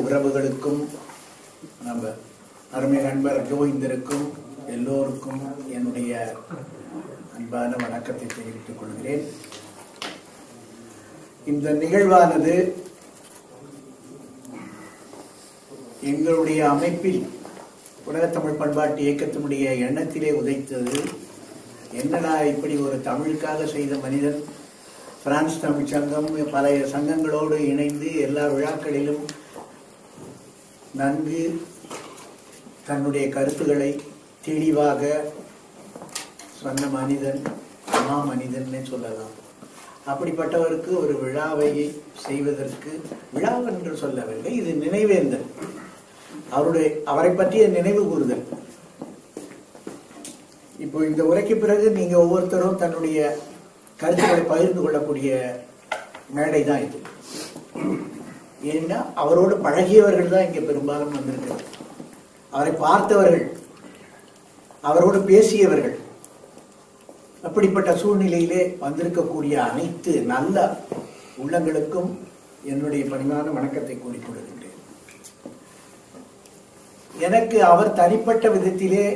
உறவுகளுக்கும் நம்ம அருமை நண்பர் ஜோயிந்தருக்கும் எல்லோருக்கும் என்னுடைய அன்பான வணக்கத்தை தெரிவித்துக் கொள்கிறேன் இந்த நிகழ்வானது எங்களுடைய அமைப்பில் உலகத்தமிழ் பண்பாட்டு இயக்கத்தினுடைய எண்ணத்திலே உதைத்தது என்னடா இப்படி ஒரு தமிழுக்காக செய்த மனிதன் பிரான்ஸ் தமிழ் சங்கம் பல சங்கங்களோடு இணைந்து எல்லா விழாக்களிலும் நன்கு தன்னுடைய கருத்துக்களை தெளிவாக சொன்ன மனிதன் மா மனிதன்னே சொல்லலாம் அப்படிப்பட்டவருக்கு ஒரு விழாவை செய்வதற்கு விழா என்று சொல்லவில்லை இது நினைவேந்தல் அவருடைய அவரை பற்றிய நினைவு கூறுதல் இப்போ இந்த உரைக்கு பிறகு நீங்க ஒவ்வொருத்தரும் தன்னுடைய கருத்துக்களை பகிர்ந்து கொள்ளக்கூடிய மேடை தான் இது ஏன்னா அவரோடு பழகியவர்கள் தான் இங்க பெரும்பாலும் வந்திருக்கிறார் அவரை பார்த்தவர்கள் அவரோடு பேசியவர்கள் அப்படிப்பட்ட சூழ்நிலையிலே வந்திருக்கக்கூடிய அனைத்து நல்ல உள்ளங்களுக்கும் என்னுடைய பணிவான வணக்கத்தை கூறிக்கொள்கின்றேன் எனக்கு அவர் தனிப்பட்ட விதத்திலே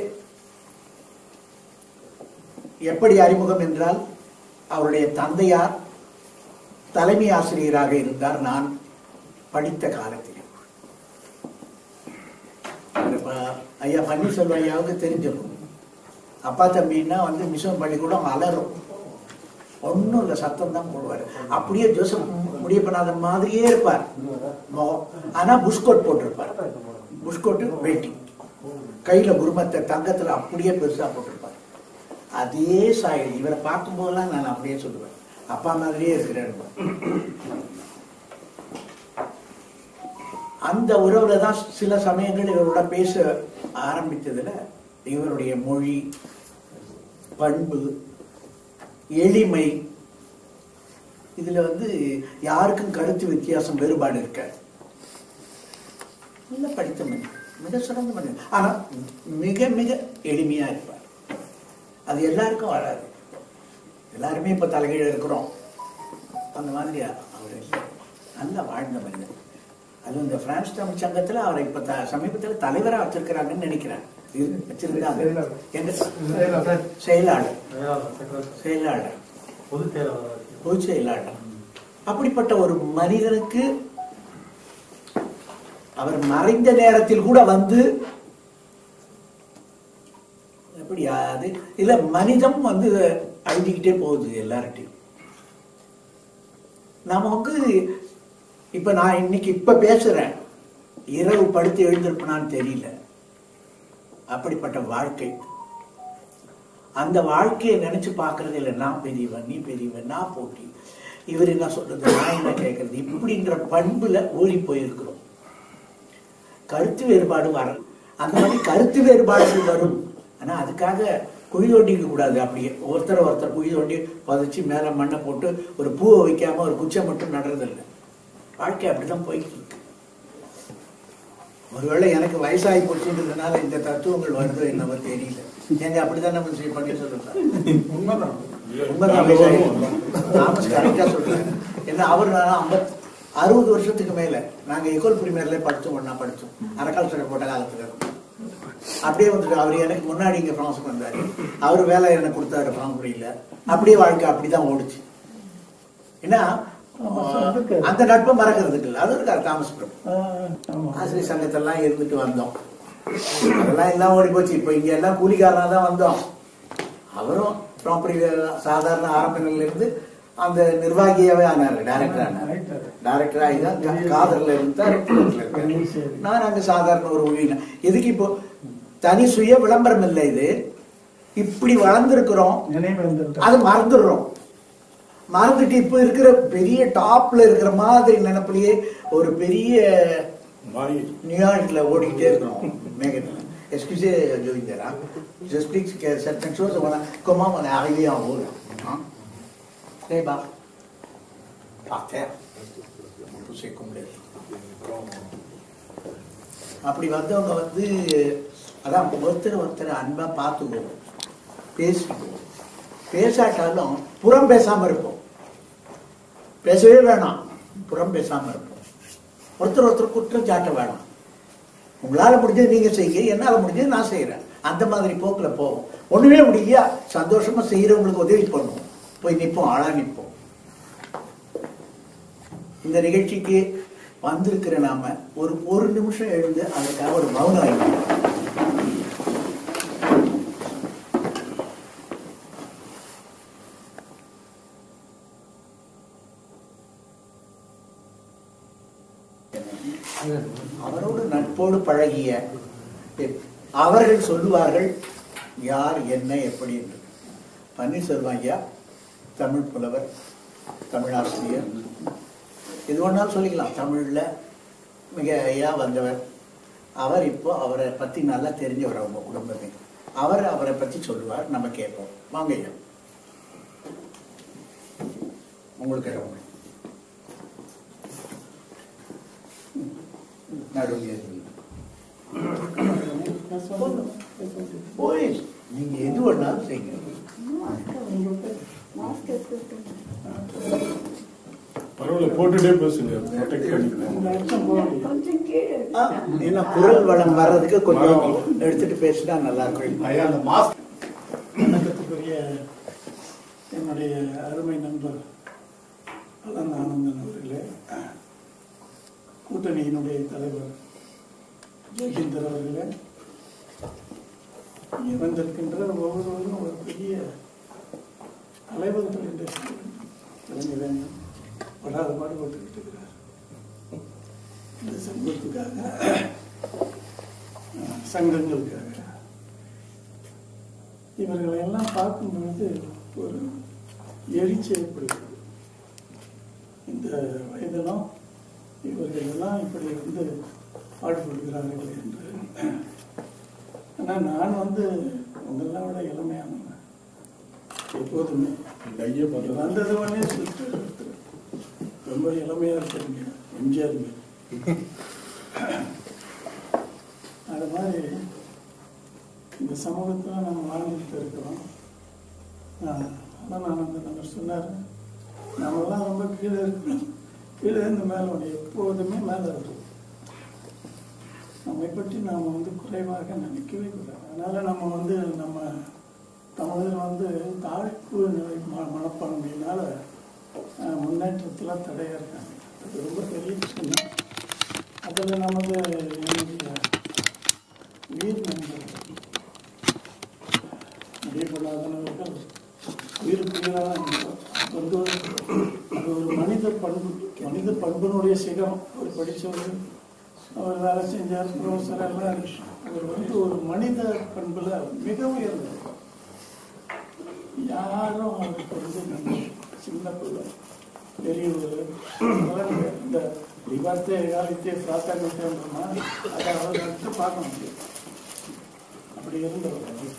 எப்படி அறிமுகம் என்றால் அவருடைய தந்தையார் தலைமை ஆசிரியராக இருந்தார் நான் படித்த காலத்தில் இப்ப ஐயா பன்னீர்செல்வம் ஐயாவுக்கு தெரிஞ்சிருக்கும் அப்பா தம்பின்னா வந்து மிஷன் பள்ளிக்கூடம் அலறும் ஒன்றும் இல்லை சத்தம் தான் போடுவார் அப்படியே ஜோசப் முடியப்படாத மாதிரியே இருப்பார் முகம் ஆனா புஷ்கோட் போட்டிருப்பார் புஷ்கோட்டு வேட்டி கையில குருமத்தை தங்கத்துல அப்படியே பெருசா போட்டிருப்பார் அதே சாயல் இவரை பார்க்கும்போதெல்லாம் நான் அப்படியே சொல்லுவேன் அப்பா மாதிரியே இருக்கிறேன் அந்த உறவுல தான் சில சமயங்கள் இவரோட பேச ஆரம்பித்ததுல இவருடைய மொழி பண்பு எளிமை இதுல வந்து யாருக்கும் கருத்து வித்தியாசம் வேறுபாடு இருக்காது நல்ல படித்த மனிதன் மிக சிறந்த மனிதன் ஆனா மிக மிக எளிமையா இருப்பார் அது எல்லாருக்கும் வராது எல்லாருமே இப்ப தலைகீழ இருக்கிறோம் அந்த மாதிரி அவர் இல்லை. நல்லா வாழ்ந்த மனிதன் அது இந்த பிரான்ஸ் தமிழ் சங்கத்துல அவரை இப்ப த- சமீபத்துல தலைவரா வச்சிருக்கிறாங்கன்னு நினைக்கிறேன் இரு- வச்சிருக்காங்க எங்க செயலாளர் செயலாளர் பொதுத் தேர்தல் பொதுச் செயலாளர் அப்படிப்பட்ட ஒரு மனிதனுக்கு அவர் மறைந்த நேரத்தில் கூட வந்து எப்படி அது இல்ல மனிதம் வந்து அழிஞ்சுக்கிட்டே போகுது எல்லார்ட்டையும் நமக்கு இப்ப நான் இன்னைக்கு இப்ப பேசுறேன் இரவு படுத்து எழுந்திருப்பேனான்னு தெரியல அப்படிப்பட்ட வாழ்க்கை அந்த வாழ்க்கையை நினைச்சு பார்க்கறது இல்லை நான் பெரியவன் நீ பெரியவன் நான் போட்டி இவர் என்ன சொல்றது நான் என்ன கேட்கறது இப்படின்ற பண்புல ஓடி போயிருக்கிறோம் கருத்து வேறுபாடு வரும் அந்த மாதிரி கருத்து வேறுபாடுகள் வரும் ஆனா அதுக்காக குழி தோண்டிக்க கூடாது அப்படியே ஒருத்தர் ஒருத்தர் குழி தோண்டி புதைச்சி மேல மண்ணை போட்டு ஒரு பூவை வைக்காம ஒரு குச்சை மட்டும் நடுறதில்லை வாழ்க்கை அப்படிதான் போயிட்டு இருக்கு ஒருவேளை எனக்கு வயசாகி போச்சுன்றதுனால இந்த தத்துவங்கள் வருதோ என்னவோ தெரியல எங்க அப்படிதான் நம்ம செய்ய பண்ணி சொல்லுங்க உண்மைதான் உண்மைதான் வயசாகி தாமஸ் கரெக்டா சொல்றாரு ஏன்னா அவர் நான் ஐம்பத் அறுபது வருஷத்துக்கு மேல நாங்க எக்கோல் பிரிமியர்ல படிச்சோம் ஒண்ணா படிச்சோம் அரக்கால் சட்டை போட்ட காலத்துல அப்படியே வந்துட்டு அவர் எனக்கு முன்னாடி இங்க பிரான்ஸுக்கு வந்தாரு அவர் வேலை எனக்கு கொடுத்தாரு பிரான்ஸ்புரியில அப்படியே வாழ்க்கை அப்படிதான் ஓடுச்சு ஏன்னா அந்த நட்பை மறக்கிறதுக்கு இல்லை அது இருக்காரு தாமஸ்புரம் ஆசிரியர் சங்கத்தெல்லாம் இருந்துட்டு வந்தோம் அதெல்லாம் எல்லாம் ஓடி போச்சு இப்போ இங்க எல்லாம் கூலிக்காரனா தான் வந்தோம் அவரும் ப்ராப்பர்ட்டி சாதாரண ஆரம்ப நிலையில இருந்து அந்த நிர்வாகியாவே ஆனாரு டைரக்டர் ஆனாரு டைரக்டர் ஆகி தான் கா- காதல்ல இருந்தா ரெக்ரூட்ல இருக்காரு. நான் அங்க சாதாரண ஒரு ஊழியன் எதுக்கு இப்போ தனி சுய விளம்பரம் இல்லை இது இப்படி வளர்ந்துருக்கிறோம் அது மறந்துடுறோம் மறந்துட்டு இப்ப இருக்கிற பெரிய டாப்ல இருக்கிற மாதிரி நினைப்பிலேயே ஒரு பெரிய நியூயார்க்ல ஓடிக்கிட்டே இருக்கிறோம் மேகன் Excusez, Joïndera. J'explique que certaines choses, on a- comment on est arrivé en haut, là. Hein? Très bas. Par terre. Poussé complètement. அப்படி வந்தவங்க வந்து அதான் ஒருத்தர் ஒருத்தர் அன்பா பார்த்துக்குவோம் பேசிக்குவோம் பேசாட்டாலும் புறம் பேசாம இருப்போம் பேசவே வேணாம் புறம் பேசாம இருப்போம் ஒருத்தர் ஒருத்தர் குற்றம் சாட்ட வேணாம் உங்களால முடிஞ்சது நீங்க செய்யுங்க என்னால முடிஞ்சது நான் செய்யறேன் அந்த மாதிரி போக்குல போவோம் ஒண்ணுமே முடியா சந்தோஷமா செய்யறவங்களுக்கு உதவி பண்ணுவோம் போய் நிப்போம் ஆளா நிப்போம் இந்த நிகழ்ச்சிக்கு வந்திருக்கிற நாம ஒரு ஒரு நிமிஷம் எழுந்து அதுக்காக ஒரு மௌனம் ஆகிடும் அவரோடு நட்போடு பழகிய அவர்கள் சொல்லுவார்கள் யார் என்ன எப்படி என்று பன்னீர்செல்வம் ஐயா தமிழ் புலவர் தமிழாசிரியர் இது ஒன்றாலும் சொல்லிக்கலாம் தமிழ்ல மிக ஐயா வந்தவர் அவர் இப்போ அவரை பத்தி நல்லா தெரிஞ்சவர் அவங்க குடும்பமே அவர் அவரை பத்தி சொல்லுவார் நம்ம கேட்போம் வாங்க ஐயா உங்களுக்கு இடம் உண்டு. நடுவில் இருந்து. போய் நீங்க எது வேணாலும் செய்யுங்க பரவாயில்ல போட்டுட்டே பேசுங்க ப்ரொடெக்ட் பண்ணிக்கலாம் கொஞ்சம் கீழே ஆ, ஏன்னா குரல் வளம் வர்றதுக்கு கொஞ்சம் எடுத்துட்டு பேசினா நல்லா இருக்கும் ஐயா அந்த மாஸ்க் வணக்கத்துக்குரிய என்னுடைய அருமை நண்பர் அலன் ஆனந்தன் அவர்களே கூட்டணியினுடைய தலைவர் ஜெயகிந்தர் அவர்களே இங்கே வந்திருக்கின்ற ஒவ்வொருவரும் ஒரு பெரிய தலைவர்கள் என்று சொல்ல வேண்டும் படாத பாடுபட்டுக்கிட்டு இருக்கிறார் இந்த சமூகத்துக்காக அஹ், சங்கங்களுக்காக இவர்களை எல்லாம் பார்க்கும் பொழுது ஒரு எழுச்சி ஏற்படுகிறது இந்த வயதிலும் இவர்கள் எல்லாம் இப்படி வந்து பாடுபடுகிறார்கள் என்று ஆனால் நான் வந்து உங்களெல்லாம் விட இளமையானவன் எப்போதுமே கையை பார்த்தா வந்தது உடனே சுற்று ரொம்ப இளமையா இருக்கிறீங்க எம்ஜிஆர் மாரி. அது மாதிரி இந்த சமூகத்தில் நம்ம வாழ்ந்துட்டு இருக்கிறோம் ஆஹ் அதான் நான் வந்து நம்ம சொன்னார் நம்மளாம் ரொம்ப கீழே இருக்கிறோம் கீழே இருந்து மேலே வரும் எப்போதுமே மேலே வரும் நம்மை பற்றி நாம் வந்து குறைவாக நினைக்கவே கூடாது அதனால நம்ம வந்து நம்ம தமிழில் வந்து தாழ்வு நிலை ம- மனப்பான்மையினால அஹ், முன்னேற்றத்துல தடையா இருக்காங்க அது ரொம்ப பெரிய விஷயம் அதில் நமது என்னுடைய உயிர் நண்பர்கள் முடியப்படாதவர்கள் உயிருக்குயிராக வந்து அது ஒரு மனித பண்பு மனித பண்பினுடைய சிகரம் அவர் படித்தவர் அவர் வேலை செஞ்சார் ப்ரொஃபஸர் எல்லாம் இருக்கு. அவர் வந்து ஒரு மனித பண்புல மிக உயர்ந்தவர் யாரும் அவருக்கு வந்து நம்ம சின்ன பிள்ளை பெரியவர் அதெல்லாம் இந்த- இந்த விபத்து எகாலித்தே பிராத்தானித்தோம்னா அதை அவர் அடுத்து பார்க்க முடியும் அப்படி இருந்தவர்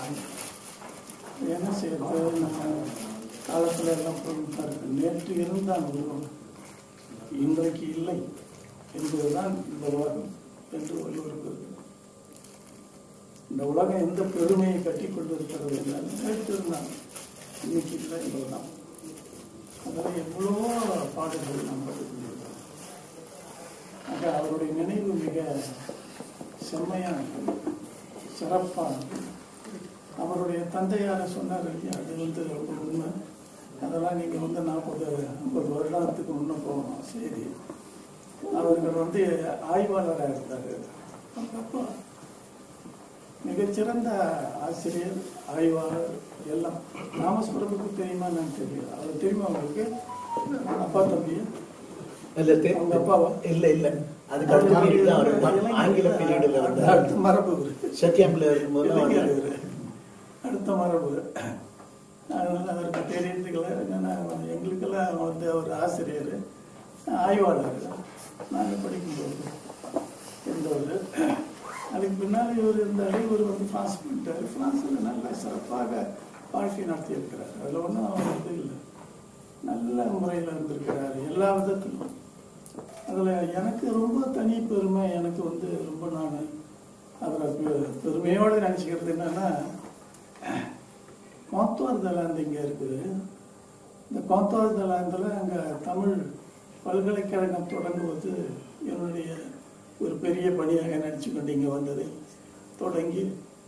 என்ன செய்யறது நம்ம காலத்துல எல்லாம் போயிட்டு தான் இருக்கு நேற்று இருந்தான் உருவம் இன்றைக்கு இல்லை என்பதுதான் இந்த உலகம் என்று வள்ளுவர் கூறுகிறார் இந்த உலகம் எந்த பெருமையை கட்டி கொண்டிருக்கிறது என்றால் நேற்று இருந்தான் இன்னைக்கு இல்லை என்பதுதான் அதில் எவ்வளவோ பாடல்கள் நாம் படிக்கின்றோம் ஆக அவருடைய நினைவு மிக செம்மையான சிறப்பான அவருடைய தந்தையார சொன்னார் இல்லையா அது வந்து ரொம்ப உண்மை அதெல்லாம் நீங்கள் வந்து நாற்பது ஐம்பது வருடத்துக்கு முன்னே போகணும் செய்தி அவர்கள் வந்து ஆய்வாளராக இருந்தார் அவங்க அப்பா மிகச்சிறந்த ஆசிரியர் ஆய்வாளர் எல்லாம் தாமஸ் பிரபுக்கு தெரியுமா நான் தெரியும் அவர் தெரியுமா உங்களுக்கு அப்பா தம்பி இல்ல தெ- அவங்க அப்பாவா இல்ல இல்ல அதுக்கு அடுத்த பீரியட் தான் அவர் ஆங்கில பீரியட்ல வந்தார் அடுத்த மரபு இவரு. சத்யாம்பில் இருக்கும்போது இல்லைங்க அவர் இவரு. அடுத்த மரபு அதனால அவருக்கு தெரியறதுக்குல என்னன்னா எங்களுக்கெல்லாம் வந்து அவர் ஆசிரியர் ஆய்வாளர் நாங்கள் படிக்கும்போது இருந்தவர் அதுக்கு பின்னால் இவர் இருந்தார் இவர் வந்து ஃப்ரான்ஸ் போயிட்டார் ஃப்ரான்ஸில் நல்ல சிறப்பாக வாழ்க்கை நடத்தியிருக்கிறார் அதில் ஒன்றும் அவர் இது இல்லை நல்ல முறையில் இருந்திருக்கிறார் எல்லா விதத்திலும் அதில் எனக்கு ரொம்ப தனி பெருமை எனக்கு வந்து ரொம்ப நான் அதில் பெ- பெருமையோடு நினச்சிக்கிறது என்னன்னா கோத்தவார் தலாந்து இங்கே இருக்குது இந்த கோத்தவார் தலாந்தில் அங்கே தமிழ் பல்கலைக்கழகம் தொடங்குவது என்னுடைய ஒரு பெரிய பணியாக நினச்சி கொண்டு இங்கே வந்ததை தொடங்கி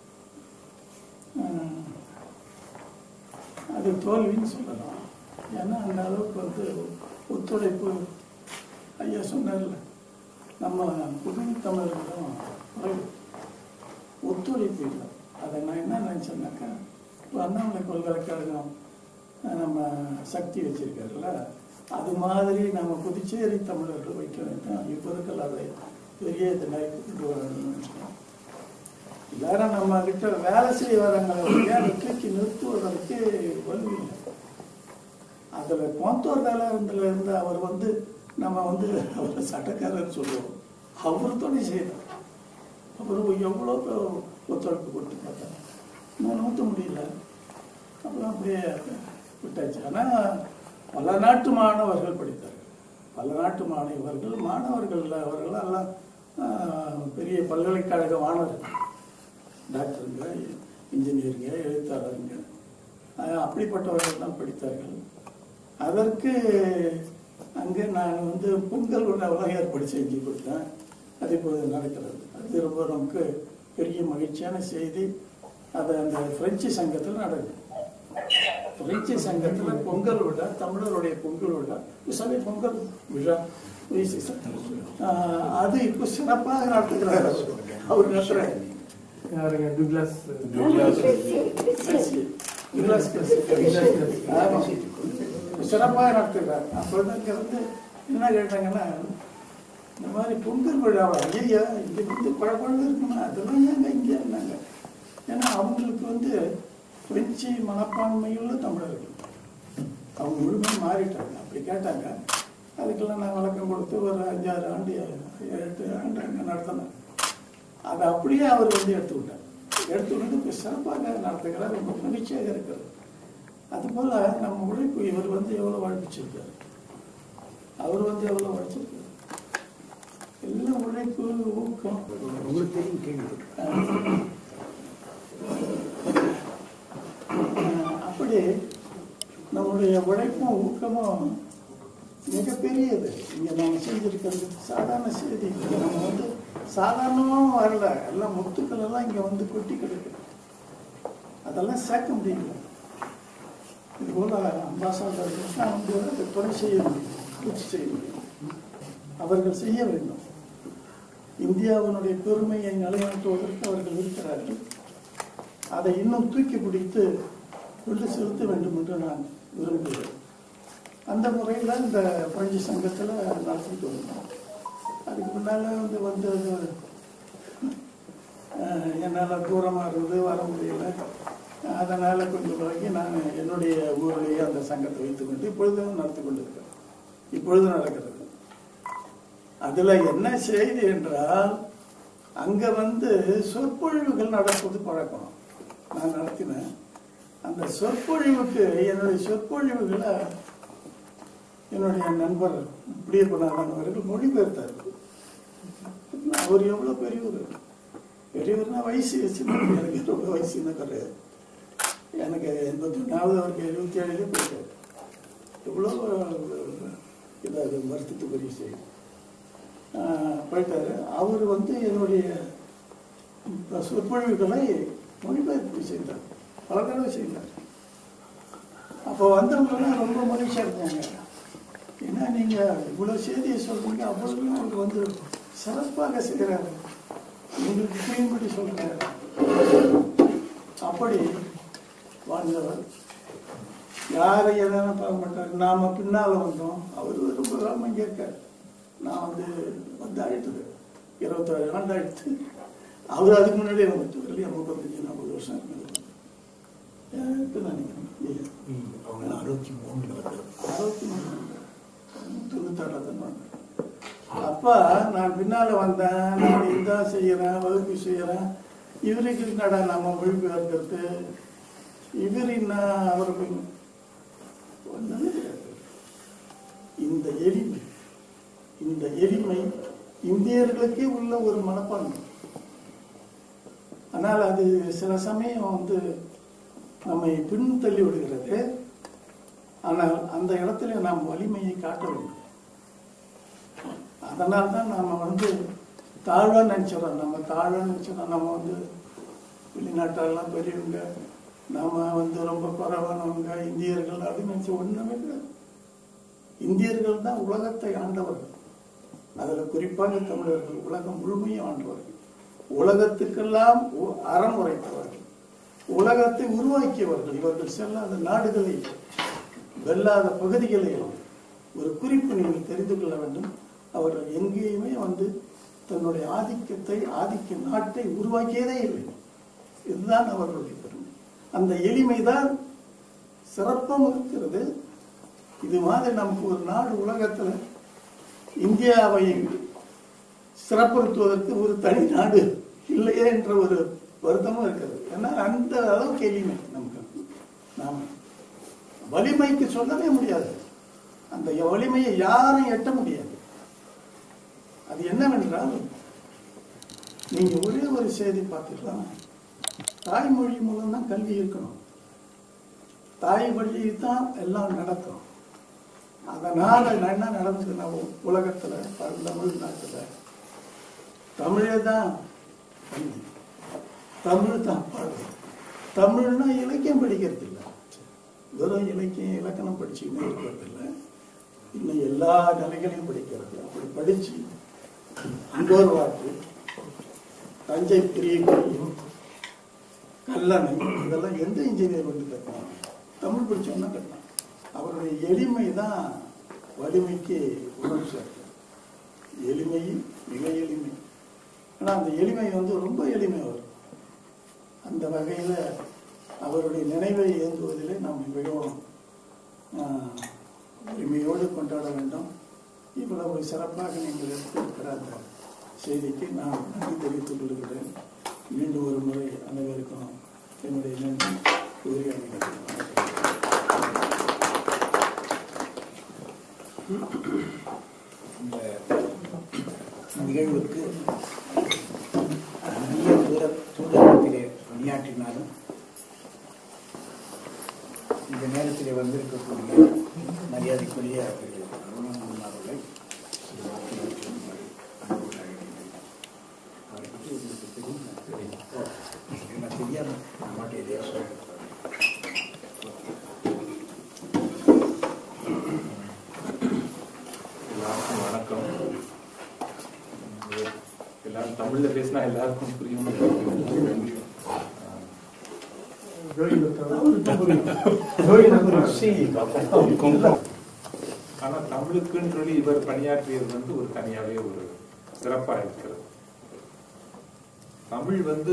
ஆஹ், அது தோல்வின்னு சொல்லலாம் ஏன்னா அந்த அளவுக்கு வந்து ஒத்துழைப்பு ஐயா சொன்னார்ல நம்ம புதுமை தமிழர்களும் குறைவு. ஒத்துழைப்பு இல்லை அதை நான் என்ன நினச்சேன்னாக்கா இப்போ அண்ணாமலை பல்கலைக்கழகம் அஹ், நம்ம சக்தி வச்சிருக்காருல்ல அது மாதிரி நம்ம புதுச்சேரி தமிழர்கள் வைக்க வேண்டும் இவர்கள் அதை பெரிய இதில் கொண்டு வரணும்னு நினைச்சோம் எல்லாரும் நம்ம கிட்ட வேலை செய்ய வராங்களே ஒழிய அதை தூக்கி நிறுத்துவதற்கு வலு இல்லை அதில் கோந்தூர் வேளாண்மையில இருந்து அவர் வந்து நம்ம வந்து அவர் சட்டக்காரர் சொல்லுவோம் அவர் துணை செய்தார் அவர் எவ்வளோ ஒத்துழைப்பு கொடுத்து பார்த்தார் நான் ஊற்ற முடியல அப்புறம் அப்படியே விட்டாச்சு ஆனால் பல நாட்டு மாணவர்கள் படித்தார்கள் பல நாட்டு மாணவர்கள் மாணவர்கள் அவர்கள் எல்லாம் ஆஹ், பெரிய பல்கலைக்கழக மாணவர்கள் டாக்டருங்க இன்ஜினியருங்க எழுத்தாளருங்க ஆஹ், அப்படிப்பட்டவர்கள் தான் படித்தார்கள் அதற்கு அங்கே நான் வந்து பொங்கல் விழாவெல்லாம் ஏற்பாடு செஞ்சு கொடுத்தேன் அது இப்போது நடக்கிறது அது ரொம்ப நமக்கு பெரிய மகிழ்ச்சியான செய்தி அது அந்த பிரெஞ்சு சங்கத்தில் நடக்குது பிரெஞ்சு சங்கத்தில் பொங்கல் விழா தமிழருடைய பொங்கல் விழா விசாலே பொங்கல் விழா வீசி ஆஹ், அது இப்போ சிறப்பாக நடத்துகிறார் அவர். அவர் நடத்துகிறார் யாருங்க டுக்ளஸ் கிளாஸ் ஆமா. சிறப்பாக நடத்துகிறார் அப்பதான் இங்க வந்து என்ன கேட்டாங்கன்னா இந்த மாதிரி பொங்கல் விழாவா ஐயா இங்க வந்து குழப்பம் இருக்குமா அதெல்லாம் ஏங்க இங்கே இருந்தாங்க ஏன்னா அவங்களுக்கு வந்து பிரெஞ்சு மனப்பான்மையுள்ள தமிழர்கள் அவங்க முழுமையாக மாறிட்டாங்க அப்படி கேட்டாங்க அதுக்கெல்லாம் நான் விளக்கம் கொடுத்து ஒரு அஞ்சாறு ஆண்டு எட்டு ஆண்டு அங்கே நடத்தினேன் அதை அப்படியே அவர் வந்து எடுத்துக்கிட்டார் எடுத்துக்கிட்டு இப்போ சிறப்பாக நடத்துகிறார் ரொம்ப மகிழ்ச்சியாக இருக்கிறது அதுபோல் நம்ம உழைப்பு இவர் வந்து எவ்வளோ உழைப்பிச்சிருக்காரு அவர் வந்து எவ்வளோ உழைச்சிருக்காரு எல்லாம் உழைப்பு ஊக்கம் உங்களுக்கு தெரியும் கேள்வி அஹ் அப்படி நம்முடைய உழைப்பும் ஊக்கமும் மிகப்பெரியது இங்கே நம்ம செஞ்சிருக்கிறது சாதாரண செய்தி இல்லை. நம்ம வந்து சாதாரணமாகவும் வரல எல்லாம் முத்துக்கள் எல்லாம் இங்கே வந்து கொட்டி கிடக்கு அதெல்லாம் சேர்க்க முடியல இது போல அம்பாசாடர்கள் தான் வந்து அதை துணை செய்ய முடியும் பூர்த்தி செய்ய முடியும் அவர்கள் செய்ய வேண்டும் இந்தியாவினுடைய பெருமையை நிலைநாட்டுவதற்கு அவர்கள் இருக்கிறார்கள் அதை இன்னும் தூக்கி பிடித்து கொண்டு செலுத்த வேண்டும் என்று நான் விரும்புகிறேன் அந்த முறையில் இந்த பிரெஞ்சு சங்கத்தில் நடத்திட்டு வந்தோம் அதுக்கு முன்னால் வந்து வந்தது அஹ், என்னால் தூரமாக இருந்து வர முடியல அதனால் கொஞ்சம் விலகி நான் என்னுடைய ஊரிலேயே அந்த சங்கத்தை வைத்துக்கொண்டு இப்பொழுதும் நடத்தி கொண்டிருக்கிறேன் இப்பொழுது நடக்கிறது அதுல என்ன செய்தி என்றால் அங்க வந்து சொற்பொழிவுகள் நடப்பது பழக்கம் நான் நடத்தினேன் அந்த சொற்பொழிவுக்கு என்னுடைய சொற்பொழிவுகளை என்னுடைய நண்பர் பிரியப்பநாதன் அவர்கள் மொழிபெயர்த்தார் அவர் எவ்வளவு பெரியவர் பெரியவர்னா வயசு சின்னவர். எனக்கு ரொம்ப வயசு சின்னவர் எனக்கு எண்பத்தி ஒன்றாவது அவருக்கு எழுபத்தி ஏழுலேயே போயிட்டார் எவ்வளோ இதாக வருத்தத்துக்குரிய செய்தி ஆஹ் போயிட்டாரு அவர் வந்து என்னுடைய சொற்பொழிவுகளை மொழிபெயர்ப்பு செய்தார் பல தடவை செய்தார் அப்போ வந்தவங்கெல்லாம் ரொம்ப மகிழ்ச்சியாக இருந்தாங்க ஏன்னா நீங்கள் இவ்வளோ செய்தியை சொல்றீங்க அவ்வளவு அவருக்கு வந்து சிறப்பாக செய்கிறாரு உங்களுக்கு புரியும்படி சொல்கிறாரு அப்படி வாழ்ந்தவர் யாரை எதனா பார்க்க மாட்டார் நாம பின்னால வந்தோம் அவர் ரொம்ப காலமா இங்கே இருக்கார் நான் வந்து வந்து ஆயிட்டது இருபத்தாறு ஆண்டு ஆயிடுத்து அவர் அதுக்கு முன்னாடியே வந்துட்டு இல்லையா முப்பத்தஞ்சு நாற்பது வருஷம் இருந்தது இப்போ நினைக்கிறேன் இல்லையா அவங்க அறுபத்தி மூணுல வந்து அறுபத்தி மூணு தொண்ணூத்தாறுல தான் வந்தேன் அப்ப நான் பின்னால வந்தேன் நான் இதான் செய்யறேன் வகுப்பு செய்யறேன் இவருக்கு என்னடா நம்ம விழிப்பு இருக்கிறது இவர் என்ன அவருக்கு ஒண்ணுமே கிடையாது. இந்த எளிமை இந்த எளிமை இந்தியர்களுக்கே உள்ள ஒரு மனப்பான்மை ஆனால் அது சில சமயம் வந்து நம்மை பின் தள்ளி விடுகிறது ஆனால் அந்த இடத்துல நாம் வலிமையை காட்ட வேண்டும் அதனால தான் நம்ம வந்து தாழ்வா நினைச்சிடறோம் நம்ம தாழ்வா நினைச்சிடறோம் நம்ம வந்து வெளிநாட்டெல்லாம் பெரியவங்க நாம வந்து ரொம்ப குறைவானவங்க இந்தியர்கள் அப்படின்னு நினைச்சு ஒண்ணுமே கிடையாது இந்தியர்கள் தான் உலகத்தை ஆண்டவர்கள் அதுல குறிப்பாக தமிழர்கள் உலகம் முழுமையும் ஆண்டவர்கள் உலகத்துக்கெல்லாம் உ- அறம் உரைத்தவர்கள் உலகத்தை உருவாக்கியவர்கள் இவர்கள் செல்லாத நாடுகளை வெல்லாத பகுதிகளையும் ஒரு குறிப்பு நீங்கள் தெரிந்து கொள்ள வேண்டும் அவர்கள் எங்கேயுமே வந்து தன்னுடைய ஆதிக்கத்தை ஆதிக்க நாட்டை உருவாக்கியதே இல்லை இதுதான் அவர்களுடைய பெருமை அந்த எளிமைதான் சிறப்பும் இருக்கிறது இது மாதிரி நமக்கு ஒரு நாடு உலகத்துல இந்தியாவை சிறப்புறுத்துவதற்கு ஒரு தனி நாடு இல்லையே என்ற ஒரு வருத்தமும் இருக்கிறது ஏன்னா அந்த அளவுக்கு எளிமை நமக்கு நாம் வலிமைக்கு சொல்லவே முடியாது அந்த வலிமையை யாரும் எட்ட முடியாது அது என்னவென்றால் நீங்க ஒரே ஒரு செய்தி பார்த்துக்கலாம் தாய்மொழி மூலம் தான் கல்வி இருக்கணும் தாய் வழியில் தான் எல்லாம் நடக்கும் அதனால நான் என்ன நடந்ததுன்னா உலகத்துல தமிழ் நாட்டுல தமிழே தான் கல்வி. தமிழ் தான் பாடு தமிழ்னா இலக்கியம் படிக்கிறது இல்லை வெறும் இலக்கியம் இலக்கணம் படிச்சுக்கிட்டே இருக்கிறது இல்லை இன்னும் எல்லா நிலைகளையும் படிக்கிறது அப்படி படிச்சு அங்கோர் வாக்கு தஞ்சை பெரிய கோயில் கல்லணை இதெல்லாம் எந்த இன்ஜினியர் வந்து கட்டினாங்க தமிழ் படிச்சவங்க கட்டினாங்க அவருடைய எளிமை தான் வலிமைக்கு உணர்வு சேர்க்கும் எளிமை மிக எளிமை ஆனா அந்த எளிமை வந்து ரொம்ப எளிமை வரும் அந்த வகையில அவருடைய நினைவை ஏந்துவதிலே நாம் மிகவும் ஆஹ், உரிமையோடு கொண்டாட வேண்டும் இவ்வளவு சிறப்பாக நீங்கள் எடுத்திருக்கிற அந்த செய்திக்கு நான் நன்றி தெரிவித்துக் கொள்கிறேன் மீண்டும் ஒரு முறை அனைவருக்கும் என்னுடைய நன்றி கூறி அமைகிறேன் இந்த நிகழ்வுக்கு நிறைய தூர தூதரத்திலே பணியாற்றினாலும் இந்த நேரத்திலே வந்திருக்கக்கூடிய மரியாதைக்குரிய திரு அருணானந்தன் அவர்களை சில வார்த்தைகள் சொல்லுமாறு அன்போடு அழைக்கின்றேன். அவரை பற்றி உங்களுக்கு தெரியும் ஓ, எனக்கு தெரியாம நான் மாட்டேன் எதையா சொல்றேன் எல்லாருக்கும் வணக்கம் எல்லாரும் தமிழ்ல பேசினா எல்லாருக்கும் புரியும் ஆனா தமிழுக்குன்னு சொல்லி இவர் பணியாற்றியது வந்து ஒரு தனியாவே ஒரு சிறப்பா இருக்கிறது தமிழ் வந்து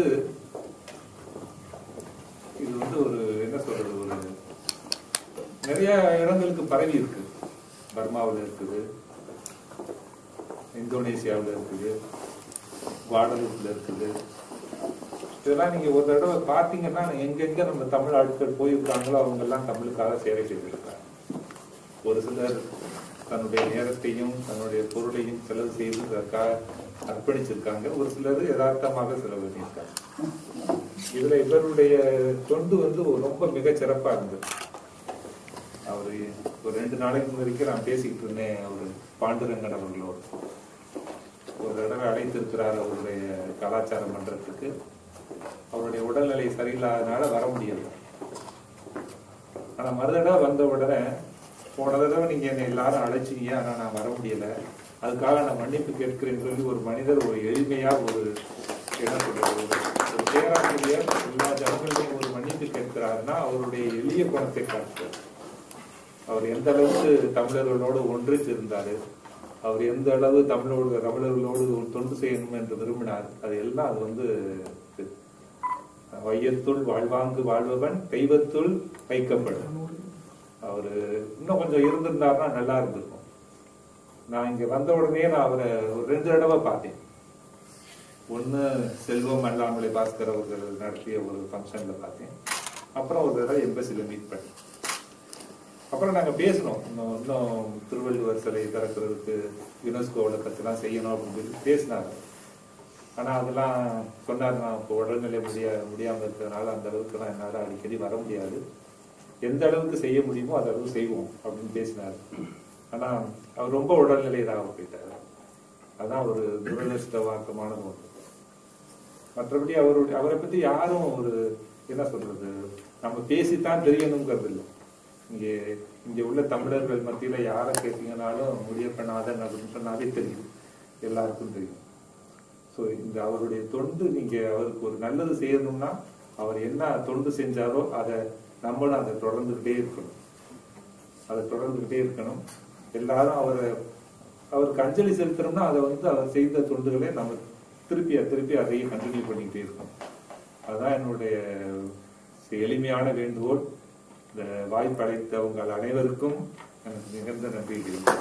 இது வந்து ஒரு என்ன சொல்றது ஒரு நிறைய இடங்களுக்கு பரவி இருக்கு பர்மாவில் இருக்குது இந்தோனேசியாவில் இருக்குது குவாடலூப்ல இருக்குது இதெல்லாம் நீங்க ஒரு தடவை பார்த்தீங்கன்னா எங்கெங்க நம்ம தமிழ் ஆட்கள் போயிருக்காங்களோ அவங்க எல்லாம் தமிழுக்காக சேவை செய்திருக்காங்க ஒரு சிலர் தன்னுடைய நேரத்தையும் தன்னுடைய பொருளையும் செலவு செய்து அதற்காக அர்ப்பணிச்சிருக்காங்க ஒரு சிலர் யதார்த்தமாக செலவு பண்ணியிருக்காங்க இதுல இவருடைய தொண்டு வந்து ரொம்ப மிகச் சிறப்பா இருந்தது அவரு ஒரு ரெண்டு நாளைக்கு வரைக்கும் நான் பேசிக்கிட்டு இருந்தேன் அவரு பாண்டுரங்கன் அவர்களோடு ஒரு தடவை அழைத்திருக்கிறார் அவருடைய கலாச்சார மன்றத்துக்கு அவருடைய உடல்நிலை சரியில்லாதனால வர முடியல ஆனா மறுதடவை வந்த உடனே போன தடவை நீங்க என்னை எல்லாரும் அழைச்சீங்க ஆனா நான் வர முடியல அதுக்காக நான் மன்னிப்பு கேட்கிறேன்னு சொல்லி ஒரு மனிதர் ஒரு எளிமையா ஒரு என்ன சொல்றது ஒரு- ஒரு பேராசிரியர் எல்லா ஜனங்களையும் ஒரு மன்னிப்பு கேட்கிறாருன்னா அவருடைய எளிய குணத்தை காட்டுறார் அவர் எந்த அளவுக்கு தமிழர்களோடு ஒன்றிச்சிருந்தாரு அவர் எந்த அளவு தமிழோடு தமிழர்களோடு தொண்டு செய்யணும் என்று விரும்பினார் அது எல்லாம் அது வந்து வையத்துள் வாழ்வாங்கு வாழ்பவன் தெய்வத்துள் வைக்கப்படும் அவரு இன்னும் கொஞ்சம் இருந்திருந்தாருன்னா நல்லா இருந்திருக்கும் நான் இங்க வந்த உடனே நான் அவரை ஒரு ரெண்டு தடவை பார்த்தேன் ஒண்ணு செல்வம் அண்ணாமலை பாஸ்கர் அவர்கள் நடத்திய ஒரு ஃபங்க்ஷன்ல பார்த்தேன் அப்புறம் ஒரு தடவை எம்பசில மீட் பண்ணேன் அப்புறம் நாங்க பேசணும் இன்னும் இன்னும் திருவள்ளுவர் சிலை திறக்கிறதுக்கு யுனெஸ்கோவில் பத்திலாம் செய்யணும் அப்படின்னு சொல்லி பேசினாங்க ஆனா அதெல்லாம் சொன்னார் நான் இப்போ உடல்நிலை முடிய முடியாம இருக்கிறதுனால அந்த அளவுக்கு நான் என்னால அடிக்கடி வர முடியாது எந்த அளவுக்கு செய்ய முடியுமோ அந்த அளவுக்கு செய்வோம் அப்படின்னு பேசினார் ஆனா அவர் ரொம்ப உடல்நிலை இதாக போயிட்டாரு அதான் ஒரு துரதிருஷ்டவாக்கமான ஒன்று மற்றபடி அவருடைய அவரை பத்தி யாரும் ஒரு என்ன சொல்றது நம்ம பேசித்தான் தெரியணுங்கிறது இல்லை இங்கே இங்க உள்ள தமிழர்கள் மத்தியில யாரை கேட்டீங்கன்னாலும் முடியப்பண்ணாத அப்படின்னு சொன்னாலே தெரியும் எல்லாருக்கும் தெரியும் ஸோ இந்த அவருடைய தொண்டு நீங்க அவருக்கு ஒரு நல்லது செய்யணும்னா அவர் என்ன தொண்டு செஞ்சாரோ அதை நம்மளும் அதை தொடர்ந்துகிட்டே இருக்கணும் அதை தொடர்ந்துகிட்டே இருக்கணும் எல்லாரும் அவரை அவருக்கு அஞ்சலி செலுத்தணும்னா அதை வந்து அவர் செய்த தொண்டுகளை நம்ம திருப்பி திருப்பி அதையே கண்டினியூ பண்ணிக்கிட்டே இருக்கணும் அதுதான் என்னுடைய எளிமையான வேண்டுகோள் இந்த வாய்ப்படைத்த உங்கள் அனைவருக்கும் எனக்கு மிகுந்த நன்றி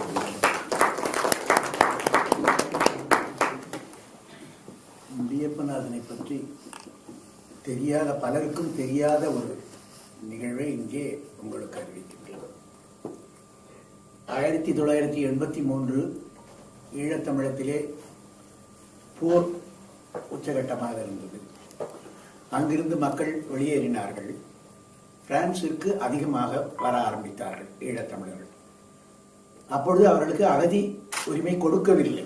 முடியப்பநாதனை பற்றி தெரியாத பலருக்கும் தெரியாத ஒரு நிகழ்வை இங்கே உங்களுக்கு அறிவிக்கின்றோம் ஆயிரத்தி தொள்ளாயிரத்தி எண்பத்தி மூன்று ஈழத்தமிழத்திலே போர் உச்சகட்டமாக இருந்தது அங்கிருந்து மக்கள் வெளியேறினார்கள் பிரான்சிற்கு அதிகமாக வர ஆரம்பித்தார்கள் ஈழத்தமிழர்கள் அப்பொழுது அவர்களுக்கு அகதி உரிமை கொடுக்கவில்லை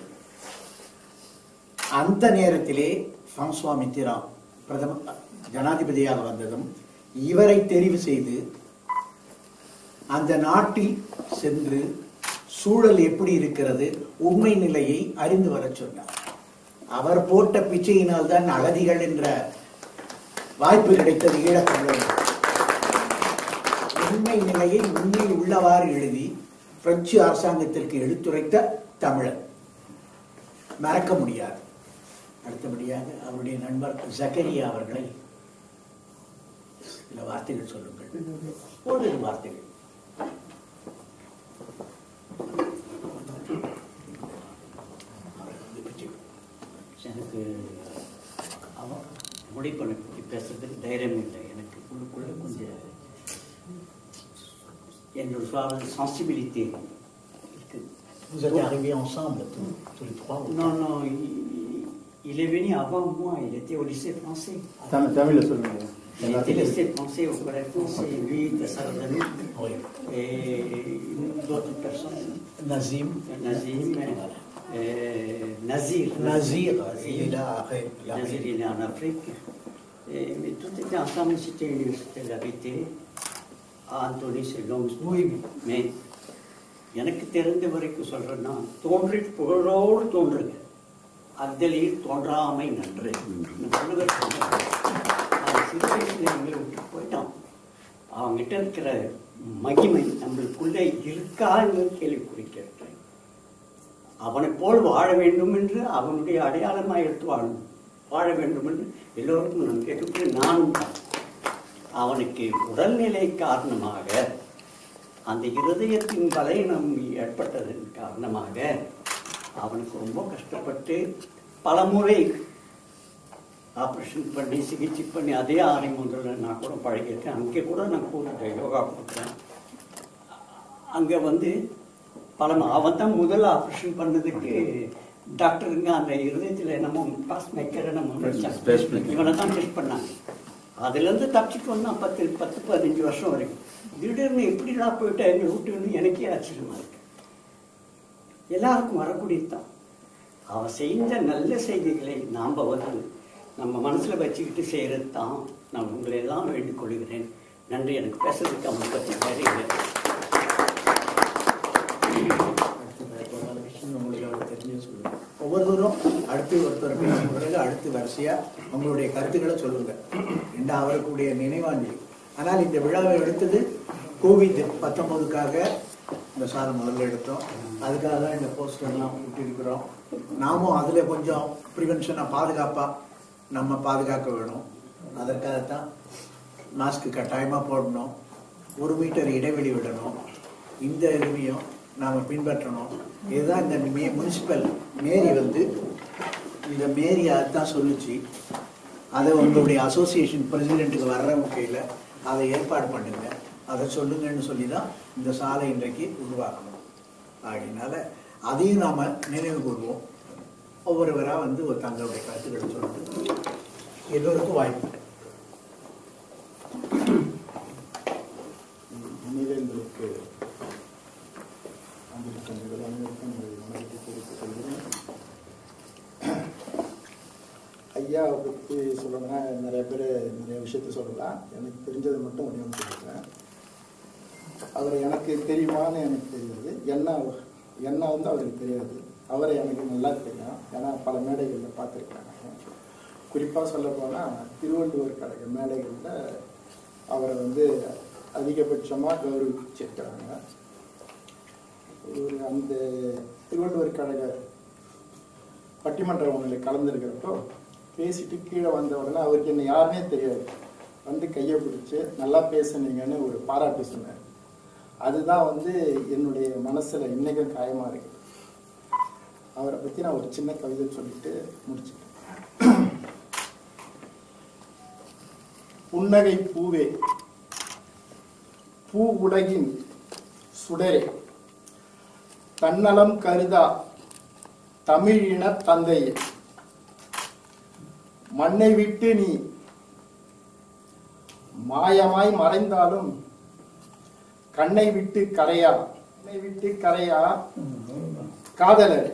அந்த நேரத்திலே பிரான்சுவா மித்திரான் பிரதம ஜனாதிபதியாக வந்ததும் இவரை தெரிவு செய்து அந்த நாட்டில் சென்று சூழல் எப்படி இருக்கிறது உண்மை நிலையை அறிந்து வரச் சொன்னார் அவர் போட்ட பிச்சையினால் தான் அகதிகள் என்ற வாய்ப்பு கிடைத்தது ஈழத்தமிழர்கள் உண்மை நிலையை உண்மையில் உள்ளவாறு எழுதி பிரெஞ்சு அரசாங்கத்திற்கு எடுத்துரைத்த தமிழர் மறக்க முடியாது அடுத்தபடியாக அவருடைய நண்பர் ஜக்கரியா அவர்களை சில வார்த்தைகள் சொல்லுங்கள் ஓரிரு வார்த்தைகள் எனக்கு அவன் முடிப்பனை பற்றி பேசுறதுக்கு தைரியம் இல்லை எனக்கு உள்ளுக்குள்ள கொஞ்சம் என்னோட சுவாம சென்சிபிலிட்டி இருக்கு Vous êtes arrivés ensemble, tous, tous les trois ou Non, non, il, il est venu avant moi, il était au lycée français. Tamil தமிழ்ல சொல்லுங்க Il était au எல்லாத்தையும் lycée français, au collège français, lui, de Saradani, Oui. et d'autres personnes, Nazim. Nazim, euh, Nazir. Nazir, il est là après. la- Nazir, il est en Afrique. Et, mais tout était ensemble, c'était une université de la vérité. À Antony, c'est longue Oui. Mais எனக்கு தெரிந்த வரைக்கும் சொல்றேன்னா தோன்றி புகழோடு தோன்றுங்க அக்தலில் தோன்றாமை நன்று இந்த புலவர் சொன்னார். அவன் சிறு வயசுல எங்களை விட்டு போயிட்டான் அவங்ககிட்ட இருக்கிற மகிமை நம்மளுக்குள்ளே இருக்கான்னு கேள்வி குறிக்கிறேன் அவனைப் போல் வாழ வேண்டும் என்று அவனுடைய அடையாளமாக எடுத்து வாழணும் வாழ வேண்டும் என்று எல்லோருக்கும் நான் கேட்கக்கூடிய நானும் தான். அவனுக்கு உடல்நிலை காரணமாக அந்த இருதயத்தின் பலவீனம் ஏற்பட்டதன் காரணமாக அவனுக்கு ரொம்ப கஷ்டப்பட்டு பல முறை ஆப்ரேஷன் பண்ணி சிகிச்சை பண்ணி அதே ஆணை முதல்ல நான் கூட பழகியிருக்கேன் அங்கே கூட நான் கூப்பிட்டேன் யோகா கொடுத்தேன் அங்கே வந்து பல அவன் தான் முதல் ஆப்ரேஷன் பண்ணதுக்கு டாக்டருங்க அந்த இருதயத்தில் என்னமோ பாஸ் மேக்கர் என்னமோ இவனை தான் டெஸ்ட் பண்ணாங்க அதுலேருந்து தப்பிச்சுட்டு வந்தான் பத்து பத்து பதினஞ்சு வருஷம் வரைக்கும் திடீர்னு எப்படிடா போயிட்டா எங்களை விட்டுன்னு எனக்கே ஆச்சரியமா இருக்கு எல்லாருக்கும் வரக்கூடியது தான் அவன் செஞ்ச நல்ல செய்திகளை நாம் வந்து நம்ம மனசில் வச்சுக்கிட்டு செய்கிறது தான் நான் உங்களை எல்லாம் வேண்டிக் கொள்கிறேன் நன்றி எனக்கு பேசுறதுக்கு அவனை பற்றி தெரியல உங்களுக்கு அவர் தெரிஞ்சு சொல்லுங்க ஒவ்வொருவரும் அடுத்து ஒருத்தர் பேசின பிறகு அடுத்து வரிசையா உங்களுடைய கருத்துக்களை சொல்லுங்க இந்த அவருக்குடைய நினைவாஞ்சலி ஆனால் இந்த விழாவை எடுத்தது கோவிட் பத்தொன்பதுக்காக இந்த சாலை முதல்ல எடுத்தோம் அதுக்காக தான் இந்த போஸ்டர்லாம் விட்டிருக்கிறோம் நாமும் அதில் கொஞ்சம் ப்ரிவென்ஷனாக பாதுகாப்பாக நம்ம பாதுகாக்க வேணும் அதற்காகத்தான் மாஸ்க் கட்டாயமாக போடணும் ஒரு மீட்டர் இடைவெளி விடணும் இந்த இதுவையும் நாம் பின்பற்றணும் இதுதான் இந்த மே முனிசிபல் மேரி வந்து இந்த மேரி அதுதான் சொல்லுச்சு அதை உங்களுடைய அசோசியேஷன் பிரசிடென்ட்டுக்கு வர்றவங்க கையில் அதை ஏற்பாடு பண்ணுங்க அதை சொல்லுங்கன்னு சொல்லி தான் இந்த சாலை இன்றைக்கு உருவாக்கணும் ஆகையினால அதையும் நாம் நினைவு கூறுவோம் ஒவ்வொருவராக வந்து ஒரு தங்களுடைய கருத்துக்களை சொல்லிட்டு எல்லோருக்கும் வாய்ப்பு நினைவேந்தலுக்கு வந்திருக்கும் உங்கள் அனைவருக்கும் உங்கள் வணக்கத்தை தெரிவித்துக் கொள்கிறேன் ஐயாவை பற்றி சொல்லணும்னா நிறைய பேர் நிறைய விஷயத்த சொல்லலாம் எனக்கு தெரிஞ்சது மட்டும் ஒன்று ஒன்று சொல்லுறேன் அவர் எனக்கு தெரியுமான்னு எனக்கு தெரியாது என்ன என்ன வந்து அவருக்கு தெரியாது அவரை எனக்கு நல்லா தெரியும் ஏன்னா பல மேடைகளில் பார்த்துருக்காங்க குறிப்பாக சொல்ல போனால் திருவள்ளுவர் கழக மேடைகளில் அவரை வந்து அதிகபட்சமாக கௌரவிச்சிருக்கிறாங்க ஒரு அந்த திருவள்ளுவர் கழக பட்டிமன்ற ஒன்றில் கலந்துருக்கிறப்போ பேசிட்டு கீழே வந்த உடனே அவருக்கு என்ன யாருன்னே தெரியாது வந்து கையை பிடிச்சி நல்லா பேசுனீங்கன்னு ஒரு பாராட்டு சொன்னார் அதுதான் வந்து என்னுடைய மனசுல இன்னைக்கும் காயமா இருக்கு அவரை பத்தி நான் ஒரு சின்ன கவிதை சொல்லிட்டு முடிச்சுட்டேன் புன்னகை பூவே பூ உலகின் சுடரே தன்னலம் கருதா தமிழின தந்தையே மண்ணை விட்டு நீ மாயமாய் மறைந்தாலும் கண்ணை விட்டு கரையா கண்ணை விட்டு கரையா காதலரே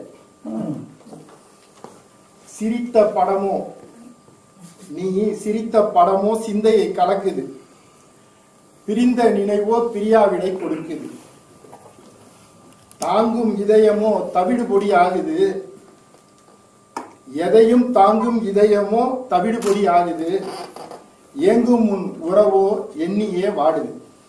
சிரித்த படமோ நீ சிரித்த படமோ சிந்தையை கலக்குது பிரிந்த நினைவோ பிரியாவிடை கொடுக்குது தாங்கும் இதயமோ தவிடு பொடி ஆகுது எதையும் தாங்கும் இதயமோ தவிடு பொடி ஆகுது ஏங்கும் முன் உறவோ எண்ணியே வாடுது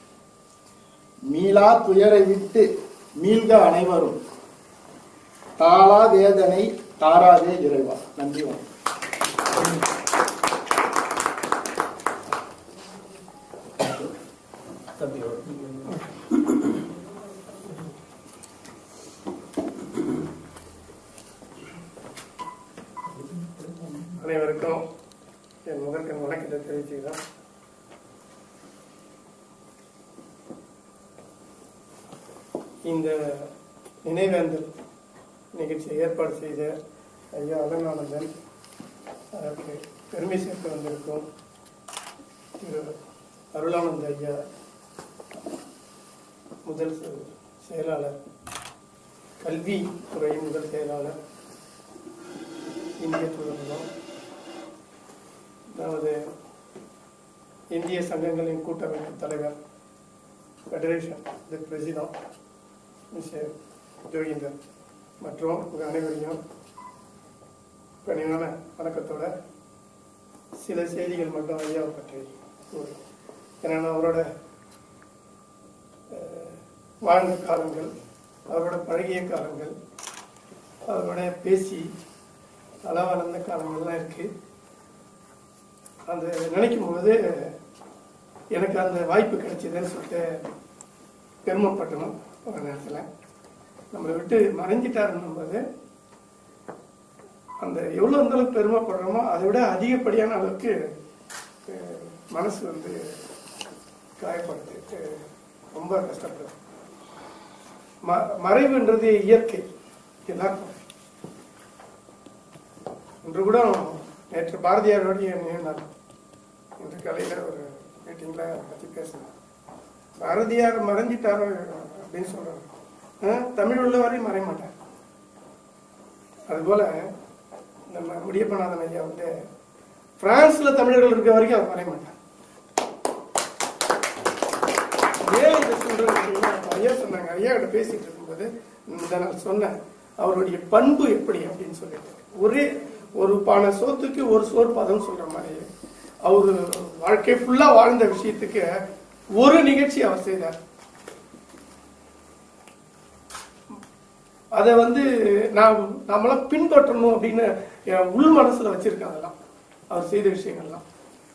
மீளா துயரை விட்டு மீள்க அனைவரும் தாளா வேதனை தாராதே இறைவா நன்றி வணக்கம் அனைவருக்கும் என் முதற்கண் வணக்கத்தை தெரிவிச்சுக்கிறேன் இந்த நினைவேந்தல் நிகழ்ச்சியை ஏற்பாடு செய்த ஐயா அலங்கானந்தன் அதற்கு பெருமை சேர்த்து வந்திருக்கும் திரு அருளானந்த ஐயா முதல் செ- செயலாளர் கல்வி துறையின் முதல் செயலாளர் இந்திய தூதரகம் நமது இந்திய சங்கங்களின் கூட்டமைப்பு தலைவர் federation the president mister Joginder மற்றும் உங்கள் அனைவரையும் பணிவான வணக்கத்தோட சில செய்திகள் மட்டும் ஐயாவை பற்றி கூறு ஏன்னா நான் அவரோட அஹ், வாழ்ந்த காலங்கள் அவரோட பழகிய காலங்கள் அவரோட பேசி தலை வளர்ந்த காலங்கள்லாம் இருக்கு அந்த நினைக்கும் போது எனக்கு அந்த வாய்ப்பு கிடைச்சதுன்னு சொல்லிட்டு பெருமைப்பட்டணும் ஒரு நேரத்தில் நம்மளை விட்டு மறைஞ்சிட்டாருன்னும் போது அந்த எவ்வளோ அந்த அளவுக்கு பெருமைப்படுறோமோ அதை விட அதிகப்படியான அளவுக்கு அஹ், மனசு வந்து காயப்படுது அஹ், ரொம்ப கஷ்டப்படுது ம மறைவுன்றது இயற்கை எல்லாருக்கும் இன்று கூட நேற்று பாரதியாரோடைய நினைவு நாள் இன்று காலையில் ஒரு மீட்டிங்கில் அதை பற்றி பேசினேன் பாரதியார் மறைஞ்சிட்டாரு அப்படின்னு சொல்றாரு ஆ, தமிழ் உள்ள வரையும் மறைய மாட்டார் அதுபோல நம்ம முடியப்பநாதன் ஐயா வந்து பிரான்ஸ்ல தமிழர்கள் இருக்க வரைக்கும் அவர் மறைய மாட்டார் ஏன் இதை சொல்றேன் அப்படின்னா, ஐயா சொன்னாங்க ஐயா கிட்ட பேசிட்டு இருக்கும்போது இந்த நான் சொன்னேன் அவருடைய பண்பு எப்படி அப்படின்னு சொல்லிட்டு ஒரே ஒரு பானை சோத்துக்கு ஒரு சோறு பதம் சொல்ற மாதிரி அவரு வாழ்க்கை ஃபுல்லா வாழ்ந்த விஷயத்துக்கு ஒரு நிகழ்ச்சி அவர் செய்தார் அதை வந்து நான் நாமெல்லாம் பின்பற்றணும் அப்படின்னு என் உள் மனசுல வச்சிருக்கேன் அதெல்லாம் அவர் செய்த விஷயங்கள்லாம்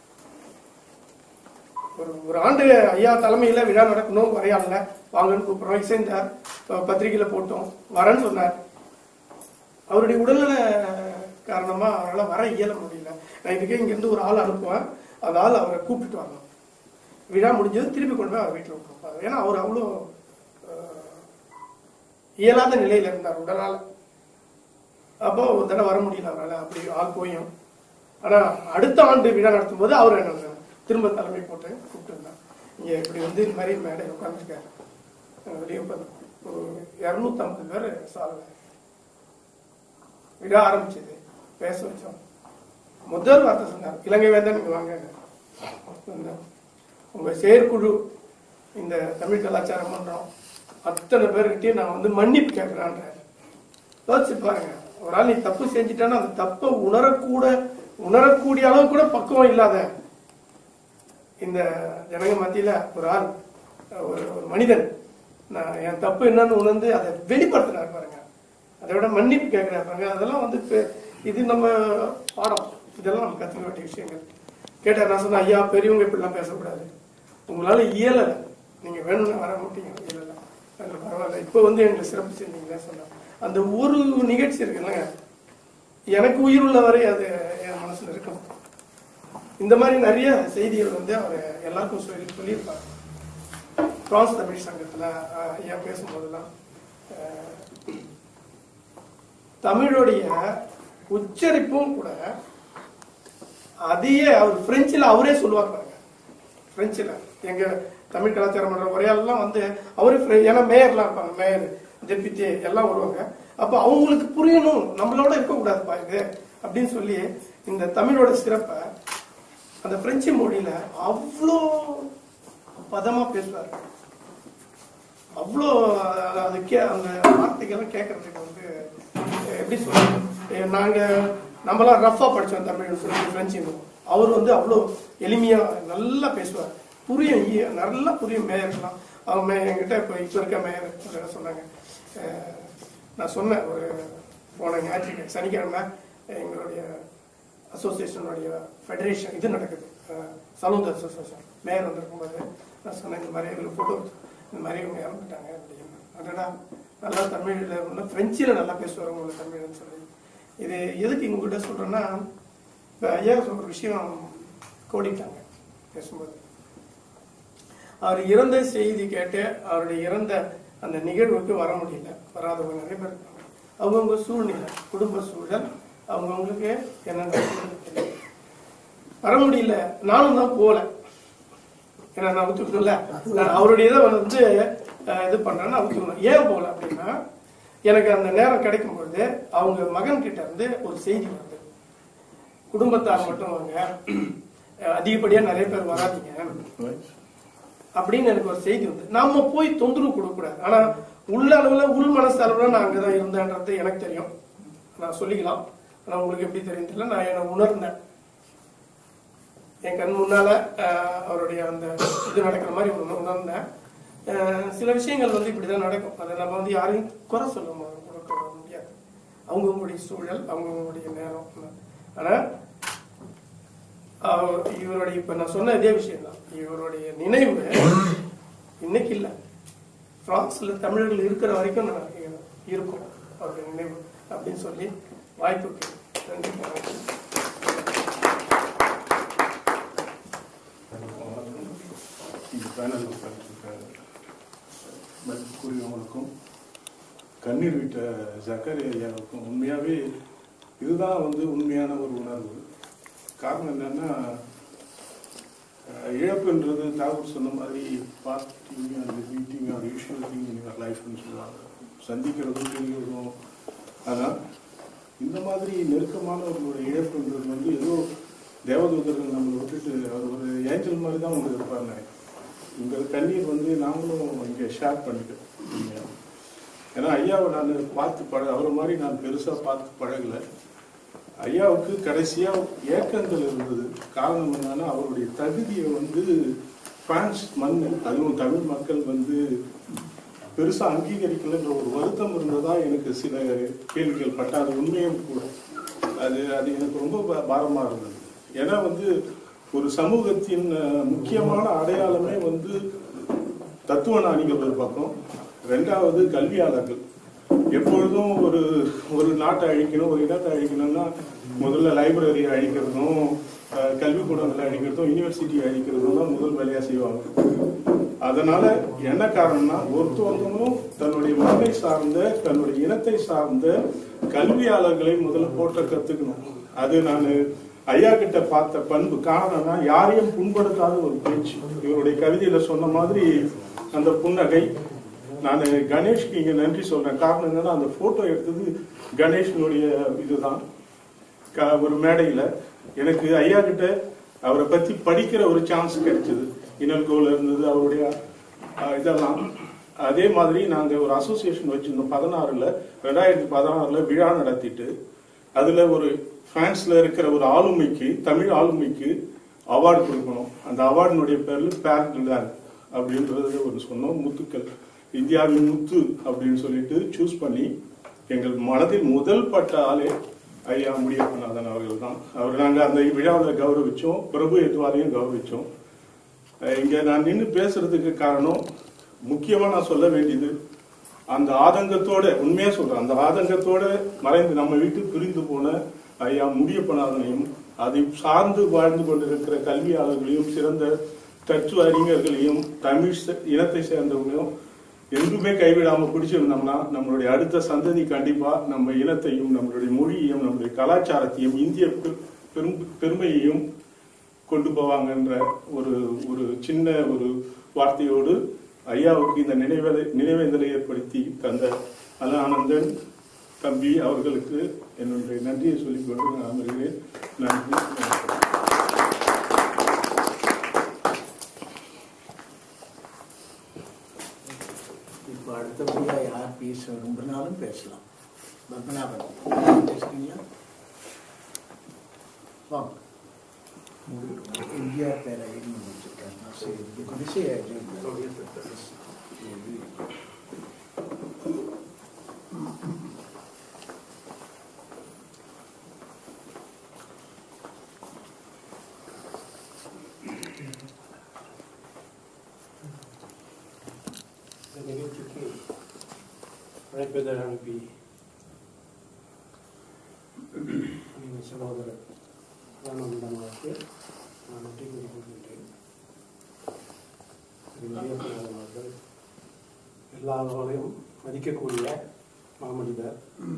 ஒரு ஒரு ஆண்டு ஐயா தலைமையில விழா நடக்கணும் வரையாடல வாங்கன்னு கூப்பிடுறோம் இசைந்தார் ப- பத்திரிகையில போட்டோம் வரேன்னு சொன்னார் அவருடைய உடல்நல காரணமா அவரால் வர இயல முடியல நான் இதுக்கே இங்கிருந்து ஒரு ஆள் அனுப்புவேன் அந்த ஆள் அவரை கூப்பிட்டு வரணும் விழா முடிஞ்சது திருப்பி கொண்டு போய் அவர் வீட்டில் விட்டுருப்பாரு ஏன்னா அவர் அவ்வளோ அஹ், இயலாத நிலையில இருந்தார் உடலால அப்போ ஒரு தடவை வர முடியல அவரால் அப்படி ஆள் போயும் ஆனா அடுத்த ஆண்டு விழா நடத்தும் போது அவர் என்ன திரும்ப தலைமை போட்டு கூப்பிட்டு இருந்தார் இங்க இப்படி வந்து இந்த மாதிரி மேடை உட்காந்துருக்காரு வெளியே உட்காந்து ஒரு இரநூத்தம்பது பேர் சாலை விழா ஆரம்பிச்சது பேச வச்சோம் முதல் வார்த்தை சொன்னார் இலங்கை வேந்தன் நீங்க வாங்க வந்தார். உங்க செயற்குழு இந்த தமிழ் கலாச்சார மன்றம் அத்தனை பேர்கிட்டயும் நான் வந்து மன்னிப்பு கேட்கிறேன்றாரு யோசிச்சு பாருங்க ஒரு ஆள் நீ தப்பு செஞ்சுட்டான்னா அந்த தப்பை உணரக்கூட உணரக்கூடிய அளவு கூட பக்குவம் இல்லாத இந்த ஜனங்க மத்தியில ஒரு ஆள் ஒரு ஒரு மனிதன் நான் என் தப்பு என்னன்னு உணர்ந்து அதை வெளிப்படுத்தினார் பாருங்க அதை விட மன்னிப்பு கேட்கிறார் பாருங்க அதெல்லாம் வந்து பெ- இது நம்ம பாடம் இதெல்லாம் நம்ம கத்துக்க வேண்டிய விஷயங்கள் கேட்டார் நான் சொன்னேன் ஐயா பெரியவங்க இப்படிலாம் பேசக்கூடாது உங்களால இயலலை நீங்க வேணும்னு வர மாட்டீங்க இயலலை அதில் பரவாயில்ல இப்போ வந்து எங்களுக்கு சிறப்பு செஞ்சீங்களே சொன்னார் அந்த ஒரு நிகழ்ச்சி இருக்குல்லங்க எனக்கு உயிர் உள்ள வரை அது என் மனசுல இருக்கும் இந்த மாதிரி நிறைய செய்திகள் வந்து அவர் எல்லாருக்கும் சொல்லி சொல்லியிருப்பார் பிரான்ஸ் தமிழ் சங்கத்துல அஹ், ஐயா பேசும்போதெல்லாம் அஹ், தமிழுடைய உச்சரிப்பும் கூட அதையே அவர் பிரெஞ்சில் அவரே சொல்லுவார் பாருங்க பிரெஞ்சில் எங்க தமிழ் கலாச்சார மன்ற உரையாடலாம் வந்து அவரே பிரெ- ஏன்னா மேயர்லாம் இருப்பாங்க மேயர் டெபியூட்டி எல்லாம் வருவாங்க அப்ப அவங்களுக்கு புரியணும் நம்மளோட இருக்கக்கூடாதுப்பா இது அப்படின்னு சொல்லி இந்த தமிழோட சிறப்பை அந்த பிரெஞ்சு மொழியில அவ்வளோ பதமா பேசுவார் அவ்வளோ அது- அது கே அந்த வார்த்தைகள்லாம் கேட்கறதுக்கு வந்து அஹ், எப்படி சொல்றது நாங்க நம்மளாம் ரஃபா படிச்சோம் தமிழ் சொல்லி பிரெஞ்சு அவர் வந்து அவ்வளோ எளிமையா நல்லா பேசுவார் புரியும் ஈ- நல்லா புரியும் மேயர்லாம் அவங்க மே என்கிட்ட இப்போ இப்போ இருக்க மேயர் ஒரு சொன்னாங்க அஹ், நான் சொன்னேன் ஒரு போன ஞாயிற்றுக்கிழமை சனிக்கிழமை எங்களுடைய அசோசியேஷனுடைய ஃபெடரேஷன் இது நடக்குது சலூத் அசோசியேஷன் மேயர் வந்திருக்கும்போது நான் சொன்னேன் இந்த மாதிரி இதில் ஃபோட்டோ இந்த மாதிரி இவங்க இறந்துட்டாங்க அப்படின்னு அதடா நல்லா தமிழில் இன்னும் ஃப்ரெஞ்சில் நல்லா பேசுவார் உங்களுக்கு தமிழ்னு சொல்லி இது எதுக்கு உங்ககிட்ட சொல்கிறேன்னா இப்போ ஐயா ஒரு விஷயம் கோடிட்டாங்க பேசும்போது அவர் இறந்த செய்தி கேட்டு அவருடைய இறந்த அந்த நிகழ்வுக்கு வர முடியல வராதவங்க நிறைய பேர் இருக்காங்க அவங்கவுங்க சூழ்நிலை குடும்ப சூழல் அவங்கவுங்களுக்கு என்ன நடக்குதுன்னு தெரியும் வர முடியல நானும் தான் போல ஏன்னா நான் ஒத்துக்கணும்ல நான் அவருடைய இதை வந்து அஹ், இது பண்றேன்னு ஒத்துக்கணும் ஏன் போல அப்படின்னா எனக்கு அந்த நேரம் கிடைக்கும் பொழுது அவங்க மகன் கிட்ட இருந்து ஒரு செய்தி வருது குடும்பத்தார் மட்டும் வாங்க அஹ், அதிகப்படியா நிறைய பேர் வராதீங்க அப்படின்னு எனக்கு ஒரு செய்தி வந்து நாம போய் தொந்தரவு கொடுக்கக்கூடாது ஆனா உள்ள அளவுல உள் மனசு அளவுல நான் அங்கதான் இருந்தேன்றது எனக்கு தெரியும் நான் சொல்லிக்கலாம் ஆனா உங்களுக்கு எப்படி தெரியும் தெரியல நான் என்ன உணர்ந்தேன் என் கண் முன்னால அஹ், அவருடைய அந்த இது நடக்கிற மாதிரி உண- உணர்ந்தேன் அஹ், சில விஷயங்கள் வந்து இப்படிதான் நடக்கும் அதை நம்ம வந்து யாரையும் குறை சொல்ல மு- கொடுக்க முடியாது அவங்கவுங்களுடைய சூழல் அவங்கவுங்களுடைய நேரம் ஆனா அவர் இவருடைய இப்ப நான் சொன்ன இதே விஷயம் தான் இவருடைய நினைவு இன்னைக்கு இல்ல பிரான்ஸ்ல தமிழர்கள் இருக்கிற வரைக்கும் நான் இருக்கும் அவருடைய நினைவு அப்படின்னு சொல்லி வாய்ப்புக்கு நன்றி வணக்கம். இந்த பேனல் உட்காந்துருக்க மதிப்புக்குரியவங்களுக்கும் கண்ணீர் விட்ட ஜக்கரி ஐயாவுக்கும் உண்மையாகவே இதுதான் வந்து உண்மையான ஒரு உணர்வு காரணம் என்னன்னா அஹ், இழப்புன்றது தாகூர் சொன்ன மாதிரி பார்ட்டிங் அந்த meeting are usual thing in your லைஃப்னு சொல்லுவாங்க சந்திக்கிறதும் பிரிகிறதும் ஆனால் இந்த மாதிரி நெருக்கமானவர்களுடைய இழப்புன்றது வந்து ஏதோ தேவதூதர்கள் நம்மளை விட்டுட்டு அவர் ஒரு ஏஞ்சல் மாதிரி தான் உங்களுக்கு இருப்பார் உங்கள் கண்ணீர் வந்து நாங்களும் இங்கே ஷேர் பண்ணிக்கிறோம் உண்மையா. ஏன்னா ஐயாவை நான் பார்த்து பழ அவரை மாதிரி நான் பெருசாக பார்த்து பழகலை ஐயாவுக்கு கடைசியா ஏக்கங்கள் இருந்தது காரணம் என்னன்னா அவருடைய தகுதியை வந்து பிரான்ஸ் மண் அதுவும் தமிழ் மக்கள் வந்து பெருசா அங்கீகரிக்கலைன்ற ஒரு வருத்தம் இருந்ததா எனக்கு சில கேள்விகள் பட்ட அது உண்மையும் கூட அது அது எனக்கு ரொம்ப பா- பாரமா இருந்தது ஏன்னா வந்து ஒரு சமூகத்தின் அஹ், முக்கியமான அடையாளமே வந்து தத்துவ ஞானிகள் ஒரு பக்கம் ரெண்டாவது கல்வியாளர்கள் எப்பொழுதும் ஒரு ஒரு நாட்டை அழிக்கணும் ஒரு இடத்தை அழிக்கணும்னா முதல்ல லைப்ரரி அழிக்கிறதும் அஹ், கல்விக்கூடங்களை அழிக்கிறதும் யூனிவர்சிட்டி அழிக்கிறதும் தான் முதல் வேலையா செய்வாங்க அதனால என்ன காரணம்னா ஒருத்தவங்களும் தன்னுடைய மண்ணை சார்ந்த தன்னுடைய இனத்தை சார்ந்த கல்வியாளர்களை முதல்ல போட்ட கத்துக்கணும் அது நான் ஐயா கிட்ட பார்த்த பண்பு காரணம்னா யாரையும் புண்படுத்தாத ஒரு பேச்சு இவருடைய கவிதையில சொன்ன மாதிரி அந்த புன்னகை நான் கணேஷ்க்கு இங்க நன்றி சொல்றேன் காரணம் என்னன்னா அந்த போட்டோ எடுத்தது கணேஷனுடைய இதுதான் க- ஒரு மேடையில எனக்கு ஐயா கிட்ட அவரை பத்தி படிக்கிற ஒரு சான்ஸ் கிடைச்சது இனல்கோல இருந்தது அவருடைய அஹ், இதெல்லாம் அதே மாதிரி நாங்க ஒரு அசோசியேஷன் வச்சிருந்தோம் பதினாறுல ரெண்டாயிரத்தி பதினாறுல விழா நடத்திட்டு அதுல ஒரு பிரான்ஸ்ல இருக்கிற ஒரு ஆளுமைக்கு தமிழ் ஆளுமைக்கு அவார்டு கொடுக்கணும் அந்த அவார்டினுடைய பேர்ல பேர் அப்படின்றது ஒரு சொன்னோம் முத்துக்கள் இந்தியாவின் முத்து அப்படின்னு சொல்லிட்டு சூஸ் பண்ணி எங்கள் மனதில் முதல் பட்ட ஆளே ஐயா முடியப்பநாதன் அவர்கள் தான் அவர் நாங்க அந்த விழாவில் கௌரவிச்சோம் பிரபு எதுவாரையும் கௌரவிச்சோம் அஹ் இங்க நான் நின்று பேசுறதுக்கு காரணம் முக்கியமா நான் சொல்ல வேண்டியது அந்த ஆதங்கத்தோட உண்மையா சொல்றேன் அந்த ஆதங்கத்தோட மறைந்து நம்ம வீட்டு பிரிந்து போன ஐயா முடியப்பநாதனையும் அதை சார்ந்து வாழ்ந்து கொண்டிருக்கிற கல்வியாளர்களையும் சிறந்த தத்துவ அறிஞர்களையும் தமிழ் ச- இனத்தை சேர்ந்தவங்களையும் எங்குமே கைவிடாம பிடிச்சிருந்தோம்னா நம்மளுடைய அடுத்த சந்ததி கண்டிப்பா நம்ம இனத்தையும் நம்மளுடைய மொழியையும் நம்மளுடைய கலாச்சாரத்தையும் இந்திய பெ- பெரும் பெருமையையும் கொண்டு போவாங்கன்ற ஒரு ஒரு சின்ன ஒரு வார்த்தையோடு ஐயாவுக்கு இந்த நினைவலை நினைவேந்தலை ஏற்படுத்தி தந்த அல ஆனந்தன் தம்பி அவர்களுக்கு என்னுடைய நன்றியை சொல்லிக்கொண்டு நான் அமர்கிறேன் நன்றி வணக்கம். இப்போ அடுத்தபடியா யார் பேச விரும்பினாலும் பேசலாம் பத்மநாபன் பேசுறீங்களா வாங்க எம்ஜிஆர் பேரை எழுதி வச்சிருக்கேன் நான் சரி இது குறித்து இந்த நிகழ்ச்சிக்கு அழைப்பதற்கு அனுப்பி எங்கள் சகோதரர் ராமந்தமாவுக்கு நான் நன்றி கூறிக்கொள்கின்றேன் திரு விஜயகுமாரன் அவர்கள் எல்லாரோடையும் மதிக்கக்கூடிய மாமனிதர்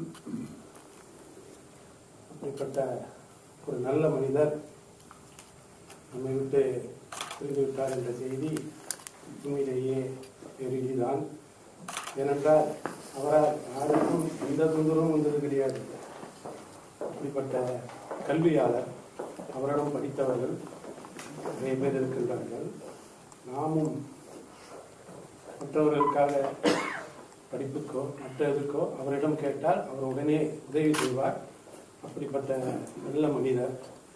அப்படிப்பட்ட ஒரு நல்ல மனிதர் நம்மை விட்டு பிரிந்துவிட்டார் என்ற செய்தி உண்மையிலேயே பெருகிதான் ஏனென்றால் அவரால் யாருக்கும் எந்த தொந்தரவும் வந்தது கிடையாது அப்படிப்பட்ட கல்வியாளர் அவரிடம் படித்தவர்கள் நிறைய பேர் இருக்கின்றார்கள் நாமும் மற்றவர்களுக்காக படிப்புக்கோ மற்ற இதுக்கோ அவரிடம் கேட்டால் அவர் உடனே உதவி செய்வார் அப்படிப்பட்ட நல்ல மனிதர்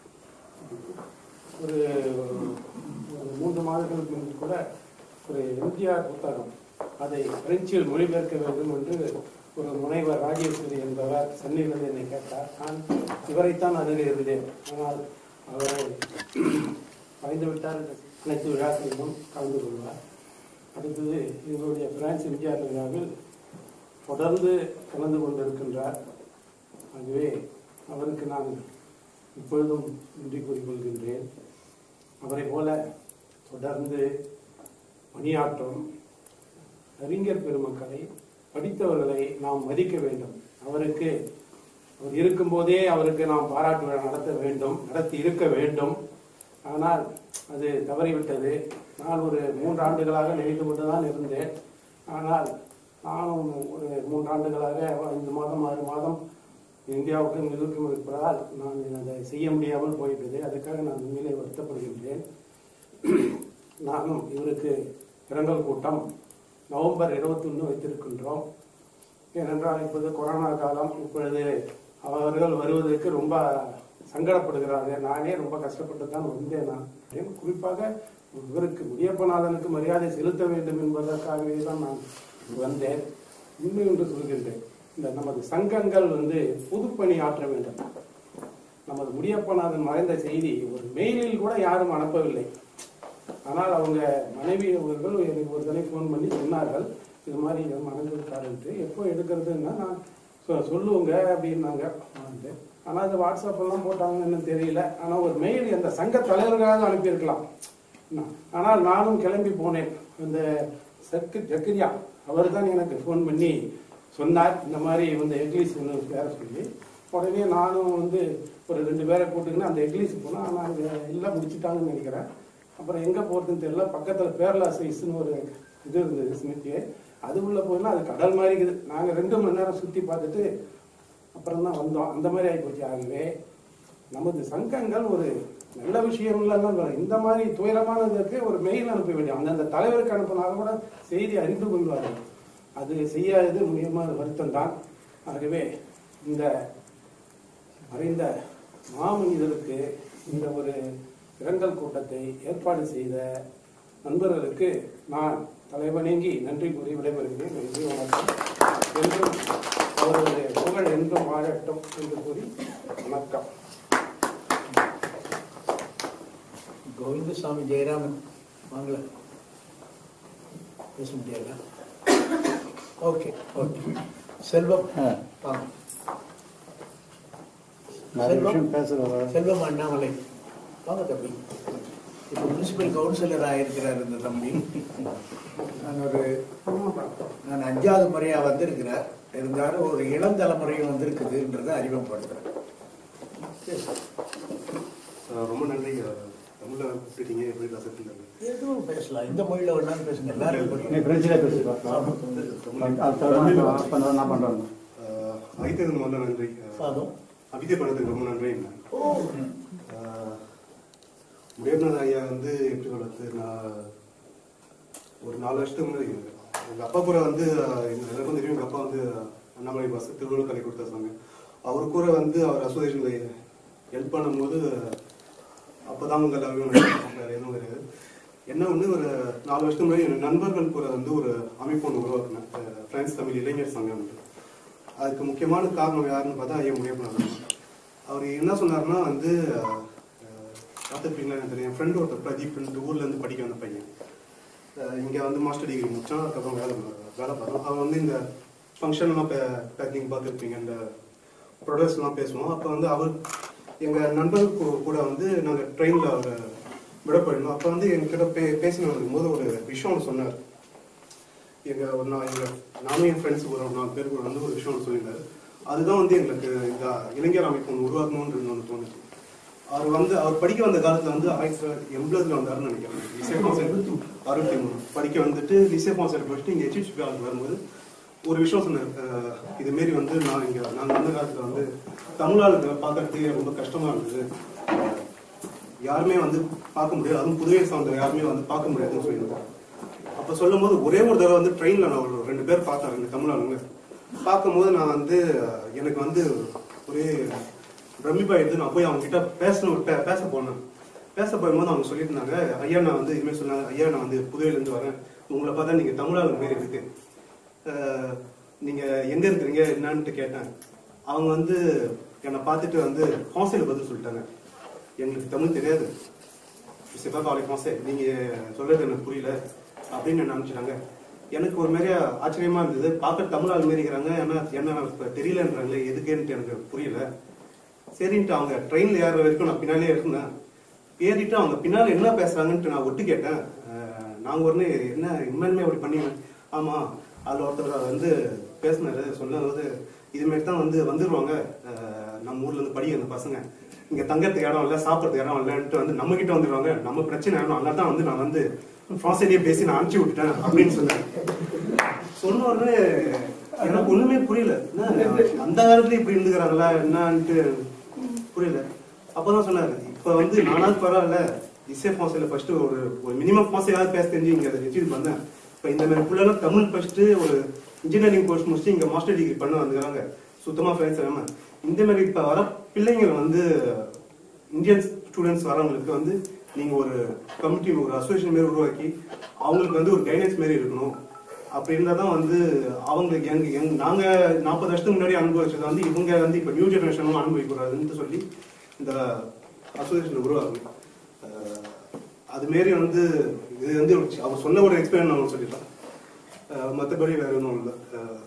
ஒரு ஒரு மூன்று மாதங்களுக்கு முன்பு கூட ஒரு எம்ஜிஆர் புத்தகம் அதை பிரெஞ்சில் மொழிபெயர்க்க வேண்டும் என்று ஒரு முனைவர் ராஜேஸ்வரி என்பவர் சென்னையில் என்னை கேட்டார் நான் இவரைத்தான் அணுகியிருந்தேன் ஆனால் அவரை மறைந்து விட்டார் என்ற அனைத்து விழாக்களிலும் கலந்து கொள்வார் அடுத்தது இவருடைய பிரான்ஸ் எம்ஜிஆர் விழாவில் தொடர்ந்து கலந்து கொண்டிருக்கின்றார் ஆகவே அவருக்கு நான் இப்பொழுதும் நன்றி கூறிக்கொள்கின்றேன் அவரை போல தொடர்ந்து பணியாற்றும் அறிஞர் பெருமக்களை படித்தவர்களை நாம் மதிக்க வேண்டும் அவருக்கு அவர் இருக்கும்போதே அவருக்கு நாம் பாராட்டு விழா நடத்த வேண்டும் நடத்தி இருக்க வேண்டும் ஆனால் அது தவறிவிட்டது நான் ஒரு மூன்று ஆண்டுகளாக நினைத்து கொண்டுதான் இருந்தேன் ஆனால் நானும் ஒரு மூன்று ஆண்டுகளாக ஐந்து மாதம் ஆறு மாதம் இந்தியாவுக்கும் இதுக்கும் இருப்பதால் நான் அதை செய்ய முடியாமல் போயிட்டது அதுக்காக நான் உண்மையிலே வருத்தப்படுகின்றேன் நானும் இவருக்கு இரங்கல் கூட்டம் நவம்பர் 21 வைத்திருக்கின்றோம் ஏனென்றால் இப்போது கொரோனா காலம் இப்பொழுது அவர்கள் வருவதற்கு ரொம்ப சங்கடப்படுகிறார்கள் நானே ரொம்ப கஷ்டப்பட்டு தான் வந்தேன் நான் ஏன் குறிப்பாக இவருக்கு முடியப்பநாதனுக்கு மரியாதை செலுத்த வேண்டும் என்பதற்காகவே தான் நான் வந்தேன் இன்னும் என்று சொல்கின்றேன் இந்த நமது சங்கங்கள் வந்து பொதுப்பணி ஆற்ற வேண்டும் நமது முடியப்பநாதன் மறைந்த செய்தி ஒரு மெயிலில் கூட யாரும் அனுப்பவில்லை ஆனால் அவங்க மனைவி அவர்கள் எனக்கு ஒரு தடவை ஃபோன் பண்ணி சொன்னார்கள் இது மாதிரி என் மனைவி விட்டாருன்ட்டு எப்போ எடுக்கிறதுன்னா நான் சொ- சொல்லுவோங்க அப்படின்னாங்க வந்து ஆனால் அது வாட்ஸ்அப் எல்லாம் போட்டாங்கன்னு தெரியல ஆனால் ஒரு மெயில் அந்த சங்க தலைவர்களாக அனுப்பியிருக்கலாம் என்ன, ஆனால் நானும் கிளம்பி போனேன் அந்த சக்கு ஜக்கரியா அவர் தான் எனக்கு ஃபோன் பண்ணி சொன்னார் இந்த மாதிரி வந்து எக்லிஸ் ஒன்று பேர சொல்லி உடனே நானும் வந்து ஒரு ரெண்டு பேரை கூட்டுக்கின்னு அந்த எக்லிஸ் போனோம் ஆனால் அங்கே எல்லாம் முடிச்சிட்டாங்கன்னு நினைக்கிறேன் அப்புறம் எங்கே போகிறதுன்னு தெரியல பக்கத்தில் பேரலா சைஸ்னு ஒரு இது இருந்தது ஸ்மித்தி அது உள்ள போனா அது கடல் மாதிரி இருக்குது நாங்கள் ரெண்டு மணி நேரம் சுற்றி பார்த்துட்டு அப்புறம் தான் வந்தோம் அந்த மாதிரி ஆகிப்போச்சு ஆகவே நமது சங்கங்கள் ஒரு நல்ல விஷயம்லாம் வரும் இந்த மாதிரி துயரமானதுக்கு ஒரு மெயில் அனுப்ப வேண்டிய அந்தந்த தலைவருக்கு அனுப்பினாலும் கூட செய்தி அறிந்து கொள்வார்கள் அது செய்யாதது முக்கியமான வருத்தம் தான் ஆகவே இந்த மறைந்த மாமனிதருக்கு இந்த ஒரு இரங்கல் கூட்டத்தை ஏற்பாடு செய்த நண்பர்களுக்கு நான் தலைவணங்கி நன்றி கூறி விடைபெறுகிறேன் நன்றி வணக்கம் என்றும் அவர்களுடைய புகழ் என்றும் வாழட்டும் என்று கூறி வணக்கம் கோவிந்தசாமி ஜெயராமன் வாங்கல பேச முடியாதா ஓகே ஓகே செல்வம் வாங்க நிறைய செல்வம் விஷயம் பேசுகிறவர் செல்வம் அண்ணாமலை வாங்க தம்பி இப்போ முனிசிபல் கவுன்சிலர் ஆயிருக்கிறார் இந்த தம்பி நான் ஒரு நான் அஞ்சாவது முறையா வந்திருக்கிறேன் இருந்தாலும் ஒரு இளம் தலைமுறையும் வந்திருக்குதுன்றதை அறிமுகப்படுத்துறேன் பேசு. அஹ் ரொம்ப நன்றி அஹ் தமிழ்ல கூப்பிட்டீங்க எப்படி ரசத்தில் எதுவும் பேசலாம் இந்த மொழியில வேணாலும் பேசுங்க எல்லாரும் நீ புரியும். ஃப்ரெஞ்சில் பேசுவா அது பண்ணுறேன் நான் பண்ணுறேன் ஐத்ததுக்கு முதல்ல நன்றி அஹ் சாதம் அபிதே பண்ணதுக்கு ரொம்ப நன்றி ஓ முடியநாத ஐயா வந்து எப்படி சொல்றது நான் ஒரு நாலு வருஷத்துக்கு முன்னாடி எங்க அப்பா கூட வந்து அஹ், எங்க எல்லாருக்கும் தெரியும் எங்க அப்பா வந்து அண்ணாமலை பாஸ் திருவள்ளுவர் கலை கொடுத்தா சொன்னாங்க அவர் கூட வந்து அவர் அசோசியேஷன்ல ஹெல்ப் பண்ணும்போது அப்பதான் உங்க எல்லாருமே வேற எதுவும் கிடையாது என்ன ஒண்ணு ஒரு நாலு வருஷத்துக்கு முன்னாடி என் நண்பர்கள் கூட வந்து ஒரு அமைப்பு ஒன்று உருவாக்குனேன் ஃப்ரெண்ட்ஸ் தமிழ் இளைஞர் சங்கம் அதுக்கு முக்கியமான காரணம் யாருன்னு பார்த்தா ஐயா முடியப்படாது அவர் என்ன சொன்னாருன்னா வந்து அஹ், பார்த்துருப்பீங்களா எனக்கு தெரியும் என் ஃப்ரெண்டு ஒருத்தர் பிரதீப் ஊர்ல இருந்து படிக்க வந்த பையன் அஹ் இங்க வந்து மாஸ்டர் டிகிரி முடிச்சான் அதுக்கப்புறம் வேலை வேலை பார்த்தோம் அவன் வந்து இந்த ஃபங்க்ஷன்லாம் பேக்கிங் பார்த்துருப்பீங்க இந்த ப்ரொடக்ட்ஸ்லாம் பேசுவோம் அப்போ வந்து அவர் எங்க நண்பர் கூ- கூட வந்து நாங்க ட்ரெயின்ல அவரை விட போயிருந்தோம் அப்போ வந்து என்கிட்ட பே பேசின போது ஒரு விஷயம் ஒன்று சொன்னார் எங்க ஒரு நான் எங்க நானும் என் ஃப்ரெண்ட்ஸ் கூட ஒரு நாலு பேர் கூட வந்து ஒரு விஷயம் ஒன்று சொல்லியிருந்தாரு அதுதான் வந்து எங்களுக்கு இந்த இளைஞர் அமைப்பு ஒன்று உருவாக்கணுன்றது ஒன்று தோணுச்சு அவர் வந்து அவர் படிக்க வந்த காலத்துல வந்து ஆயிரத்தி தொள்ளாயிரத்தி எண்பதுல வந்தாருன்னு நினைக்கிறேன் லிசே பான்செட் அறுபத்தி மூணு படிக்க வந்துட்டு லிசே பான்செட் படிச்சுட்டு இங்க ஹெச்ஹெச்பி ஆளுக்கு வரும்போது ஒரு விஷயம் சொன்னார் அஹ், இது மாரி வந்து நான் இங்க நாங்க வந்த காலத்துல வந்து தமிழ் ஆளுங்களை பார்க்கறதுக்கு ரொம்ப கஷ்டமா இருந்தது அஹ், யாருமே வந்து பார்க்க முடியாது அதுவும் புதுவை சார்ந்த யாருமே வந்து பார்க்க முடியாதுன்னு சொல்லியிருந்தாங்க அப்ப சொல்லும் போது ஒரே ஒரு தடவை வந்து ட்ரெயின்ல நான் ஒரு ரெண்டு பேர் பார்த்தேன் ரெண்டு தமிழ் ஆளுங்க பார்க்கும்போது நான் வந்து அஹ், எனக்கு வந்து ஒரே பிரமிப்பாயிடுது நான் போய் அவங்க கிட்ட பேசணும் பே- பேச போனேன் பேச போகும்போது அவங்க சொல்லியிருந்தாங்க ஐயா நான் வந்து இதுமாரி சொன்னாங்க ஐயா நான் வந்து புதுவையில இருந்து வரேன் உங்களை பார்த்தா நீங்க தமிழ் ஆளுங்க மாரி இருக்கு அஹ், நீங்க எங்க இருக்கிறீங்க என்னன்ட்டு கேட்டேன் அவங்க வந்து என்னை பார்த்துட்டு வந்து ஹாஸ்டல் பதில் சொல்லிட்டாங்க எங்களுக்கு தமிழ் தெரியாது c'est pas parler français நீங்க சொல்றது எனக்கு புரியல அப்படின்னு என்ன நினைச்சாங்க எனக்கு ஒரு மாதிரியா ஆச்சரியமா இருந்தது பார்க்க தமிழ் ஆள் மாரி இருக்கிறாங்க ஏன்னா என்ன இப்ப தெரியலன்றாங்களே எதுக்குன்ட்டு எனக்கு புரியல சரின்ட்டு அவங்க ட்ரெயின்ல ஏற வரைக்கும் நான் பின்னாலே இருந்தேன் ஏறிட்டு அவங்க பின்னால என்ன பேசுறாங்கன்ட்டு நான் ஒட்டு கேட்டேன் அஹ், நாங்க உடனே என்ன இனிமேலுமே அப்படி பண்ணீங்க ஆமா அதுல ஒருத்தர் வந்து பேசினாரு சொன்னது இதுமாரி தான் வந்து வந்துருவாங்க அஹ், நம்ம ஊர்ல இருந்து படிக்க அந்த பசங்க இங்க தங்கறதுக்கு இடம் இல்ல சாப்பிடறதுக்கு இடம் இல்லன்ட்டு வந்து நம்ம கிட்ட வந்துருவாங்க நம்ம பிரச்சனை ஆகணும் அதனால தான் வந்து நான் வந்து பிரான்சைலேயே பேசி நான் அனுப்பிச்சு விட்டுட்டேன் அப்படின்னு சொன்னேன் சொன்ன உடனே எனக்கு ஒண்ணுமே புரியல என்ன அந்த காலத்துல இப்படி இருந்துக்கிறாங்களா என்னன்ட்டு புரியல அப்பதான் சொன்னாரு இப்ப வந்து நானாவது பரவாயில்ல இசை ஃபான்சில ஃபர்ஸ்ட் ஒரு ஒரு மினிமம் ஃபான்சிலாவது பேச தெரிஞ்சு இங்க அதை ரிசீவ் பண்ணேன் இப்ப இந்த மாதிரி பிள்ளைலாம் தமிழ் ஃபர்ஸ்ட் ஒரு இன்ஜினியரிங் கோர்ஸ் முடிச்சுட்டு இங்க மாஸ்டர் டிகிரி பண்ண வந்துக்கிறாங்க சுத்தமா ஃப்ரெண்ட்ஸ் இல்லாம இந்த மாதிரி இப்ப வர பிள்ளைங்க வந்து இந்தியன் ஸ்டூடெண்ட்ஸ் வரவங்களுக்கு வந்து நீங்க ஒரு கமிட்டி ஒரு அசோசியேஷன் மாரி உருவாக்கி அவங்களுக்கு வந்து ஒரு கைடன்ஸ் மாரி இருக்கணும் அப்படி இருந்தா தான் வந்து அவங்களுக்கு எங்க எங்க நாங்க நாற்பது வருஷத்துக்கு முன்னாடி அனுபவிச்சதை வந்து இவங்க வந்து இப்ப நியூ ஜெனரேஷனும் அனுபவிக்கூடாதுன்னு சொல்லி இந்த அசோசியேஷன் உருவாகுது அஹ் அது மாரி வந்து இது வந்து ஒரு சி- அவர் சொன்ன ஒரு எக்ஸ்பீரியன்ஸ் நான் சொல்லிடலாம் அஹ் மத்தபடி வேற ஒன்றும் இல்லை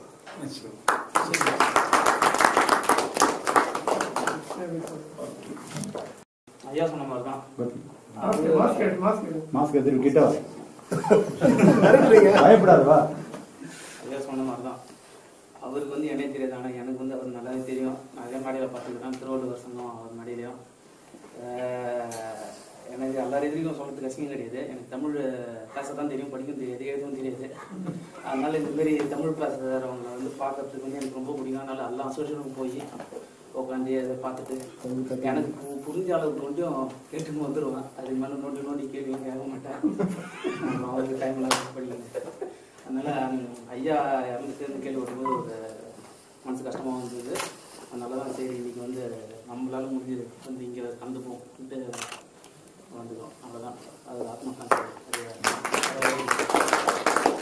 ஐயா சொன்ன மாதிரி தான் மாஸ்க் மாஸ்க் எடு, மாஸ்க் எடு. மாஸ்க் எடுத்து கிட்ட வா. பயப்படாத வா ஐயா சொன்ன மாதிரி தான் அவருக்கு வந்து என்னே தெரியாது ஆனால் எனக்கு வந்து அவர் நல்லாவே தெரியும் நிறைய மேடையில் பார்த்துக்கிறேன் திருவள்ளுவர் சங்கம் அவர் மேடையிலையும் ஆஹ் எனக்கு எல்லா எதிரிக்கும் சொல்றதுக்கு அசிங்கம் கிடையாது எனக்கு தமிழ் பேச தான் தெரியும் படிக்கும் தெரியாது எழுதவும் தெரியாது அதனால இந்த மாதிரி தமிழ் பேசுறவங்களை வந்து பார்க்கறதுக்கு வந்து எனக்கு ரொம்ப பிடிக்கும் அதனால எல்லா அசோசியேஷனுக்கும் போய் உட்காந்து அதை பார்த்துட்டு எனக்கு பு- புரிஞ்ச அளவுக்கு நோண்டியும் கேட்டுன்னு வந்துடுவேன் அதுக்கு மேலே நோண்டி நோண்டி கேள்வி கேட்க மாட்டேன் அப்புறம் அவருக்கு டைம்ல படிக்கணும் அதனால உம், ஐயா இறந்துட்டு கேள்வி வரும்போது ஒரு மனசு கஷ்டமாக வந்தது அதனால தான் சரி இன்னைக்கு வந்து நம்மளால முடிஞ்சது வந்து இங்கே கலந்துப்போம்ட்டு வந்துடும் அவ்வளோதான் அது ஆத்மா சாந்தி அது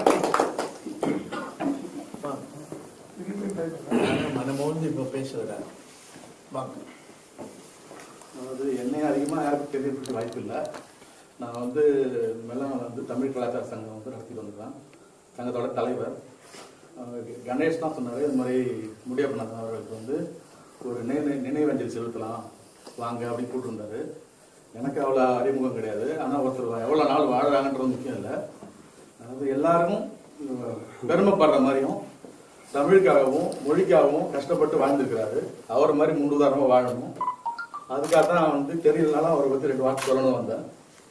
மனமோந்து இப்போ பேசுகிறார் வாங்க அதாவது என்னையும் அதிகமாக யாருக்கும் தெரியறதுக்கு வாய்ப்பு இல்லை நான் வந்து மெல்லாம் வந்து தமிழ் கலாச்சார சங்கம் வந்து நடத்திட்டு வந்திருக்கேன் சங்கத்தோட தலைவர் அஹ் கணேஷ் தான் சொன்னார் இது மாதிரி முடியப்பண்ணாதன் அவர்களுக்கு வந்து ஒரு நினை நினைவஞ்சலி செலுத்தலாம் வாங்க அப்படின்னு கூப்பிட்டுருந்தாரு எனக்கு அவ்வளோ அறிமுகம் கிடையாது ஆனால் ஒருத்தர் எவ்வளோ நாள் வாழ்றாங்கன்றது முக்கியம் இல்லை அதாவது எல்லாரும் அஹ், பெருமைப்படுற மாதிரியும் தமிழுக்காகவும் மொழிக்காகவும் கஷ்டப்பட்டு வாழ்ந்துருக்கிறாரு அவர் மாதிரி முன்னுதாரணமாக வாழணும் அதுக்காக தான் வந்து தெரியலனாலும் அவரை பற்றி ரெண்டு வார்த்தை சொல்லணும் வந்தேன்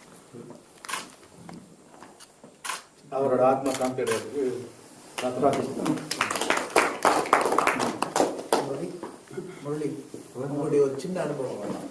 அவரோட ஆத்மா சாந்தி அடையிறதுக்கு பிரார்த்தனை முரளி முரளி உங்களுடைய ஒரு சின்ன அனுபவம் வேணும்.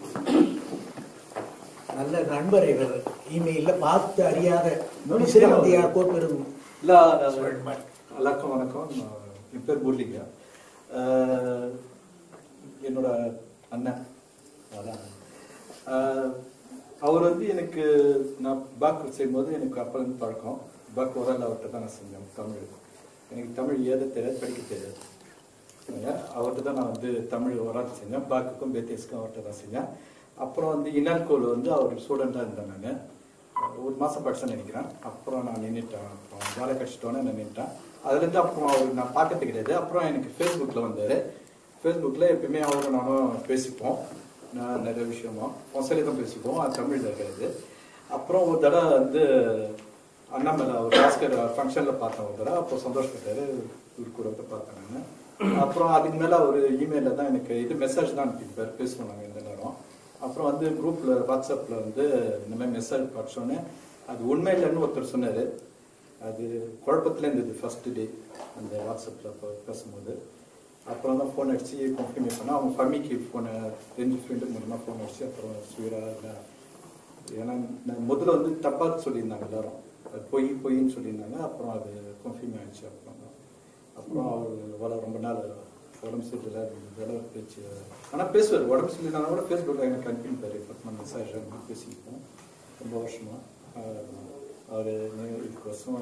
நல்ல நண்பர் இவர் இமெயில பார்த்து அறியாத விசிறமதியா கோப்பெரும் இல்ல எல்லாருக்கும் வணக்கம் நான் என் பேர் முரளிங்க அஹ், என்னோட அண்ணன் அதான் அஹ், அவர் வந்து எனக்கு நான் பேக் செய்யும்போது எனக்கு அப்போ இருந்து பழக்கம் பேக் ஓரல் அவர்கிட்ட தான் நான் செஞ்சேன் தமிழ் எனக்கு தமிழ் எழுத தெரியாது படிக்க தெரியாது சரிங்களா? அவர்கிட்ட தான் நான் வந்து தமிழ் ஓரால் செஞ்சேன் பாக்குக்கும் பேத்தியஸ்க்கும் அவர்கிட்ட தான் செஞ்சேன் அப்புறம் வந்து இனான்கோல் வந்து அவர் ஸ்டூடெண்ட்டாக இருந்தேன் நான் ஒரு மாதம் படிச்சேன்னு நினைக்கிறேன் அப்புறம் நான் நின்றுட்டேன் அப்புறம் வேலை கழிச்சிட்டோன்னே நான் நின்றுட்டேன் அதுலேருந்து அப்புறம் அவர் நான் பார்க்கறது கிடையாது அப்புறம் எனக்கு ஃபேஸ்புக்கில் வந்தார் ஃபேஸ்புக்கில் எப்பயுமே அவரும் நானும் பேசிப்போம் நான் நிறைய விஷயமா பொசலி தான் பேசிப்போம் அது தமிழில் இருக்கிறது அப்புறம் ஒரு தடவை வந்து அண்ணாமலை அவர் பாஸ்கர் ஃபங்க்ஷனில் பார்த்தேன் ஒரு தடவை அப்போ சந்தோஷப்பட்டாரு இவர் கூட வந்து பார்த்தேன் நான் அப்புறம் அதுக்கு மேலே அவர் இமெயிலில் தான் எனக்கு இது மெசேஜ் தான் அனுப்பிப்பார் பேசுவோம் நாங்கள் இந்த நேரம் அப்புறம் வந்து குரூப்பில் வாட்ஸ்அப்பில் வந்து இந்த மாதிரி மெசேஜ் படிச்சோன்னே அது உண்மை இல்லைன்னு ஒருத்தர் சொன்னார் அது குழப்பத்தில் இருந்தது ஃபர்ஸ்ட் டே அந்த வாட்ஸ்அப்பில் பேசும்போது அப்புறம் தான் ஃபோன் அடிச்சு கன்ஃபர்ம் பண்ணால் அவங்க ஃபமிக்கு ஃபோனை ரெண்டு ஃப்ரெண்டு மூலமாக ஃபோன் அடிச்சு அப்புறம் ஸ்வீரா இல்லை ஏன்னா நான் முதல்ல வந்து தப்பாக சொல்லியிருந்தாங்க எல்லாரும் அது பொய் பொய்ன்னு சொல்லியிருந்தாங்க அப்புறம் அது கன்ஃபியூம் ஆயிடுச்சு அப்புறம் தான். அப்புறம் அவர் வள ரொம்ப நாள் உடம்பு சரியில்லை வேலை பேச்சு ஆனால் பேசுவார் உடம்பு சரியில்லைனா கூட ஃபேஸ்புக்கில் எனக்கு அனுப்பிப்பார் பத்மா மெசேஜ் பேசியிருக்கோம் ரொம்ப வருஷமா அவர் இதுக்கோசம்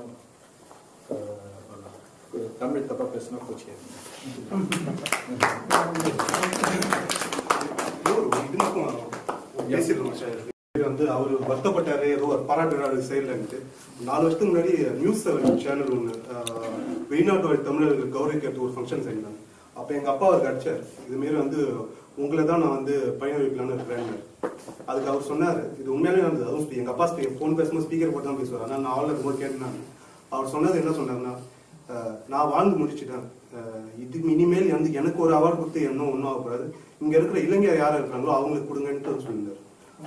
அஹ், தமிழ் தப்பாக பேசினா போச்சு ஒரு இது மட்டும் பேசிடலாம் சார் இது வந்து அவர் வருத்தப்பட்டாரு ஏதோ ஒரு பாராட்டு விழா செயல்ன்ட்டு நாலு வருஷத்துக்கு முன்னாடி நியூஸ் சேனல் ஒன்று வெளிநாட்டு வாழ் தமிழர்கள் கௌரவிக்கிறது ஒரு ஃபங்க்ஷன் செஞ்சாங்க அப்போ எங்கள் அப்பா அவருக்கு அடிச்சார் இதுமாரி வந்து உங்களை தான் நான் வந்து பயணம் வைக்கலாம்னு இருக்கிறேன் அதுக்கு அவர் சொன்னார் இது உண்மையாலே நடந்தது அதுவும் எங்கள் அப்பா ஃபோன் பேசும்போது ஸ்பீக்கர் போட்டு தான் பேசுவார் ஆனால் நான் ஆள் இருக்கும்போது கேட்டேன் அவர் சொன்னது என்ன சொன்னார்னா அஹ், நான் வாழ்ந்து முடிச்சிட்டேன் அஹ், இதுக்கு இனிமேல் வந்து எனக்கு ஒரு அவார்டு கொடுத்து என்ன ஒன்றும் ஆகக்கூடாது இங்க இருக்கிற இளைஞர் யார் இருக்காங்களோ அவங்களுக்கு கொடுங்கன்ட்டு அவர் சொல்லியிருந்தார்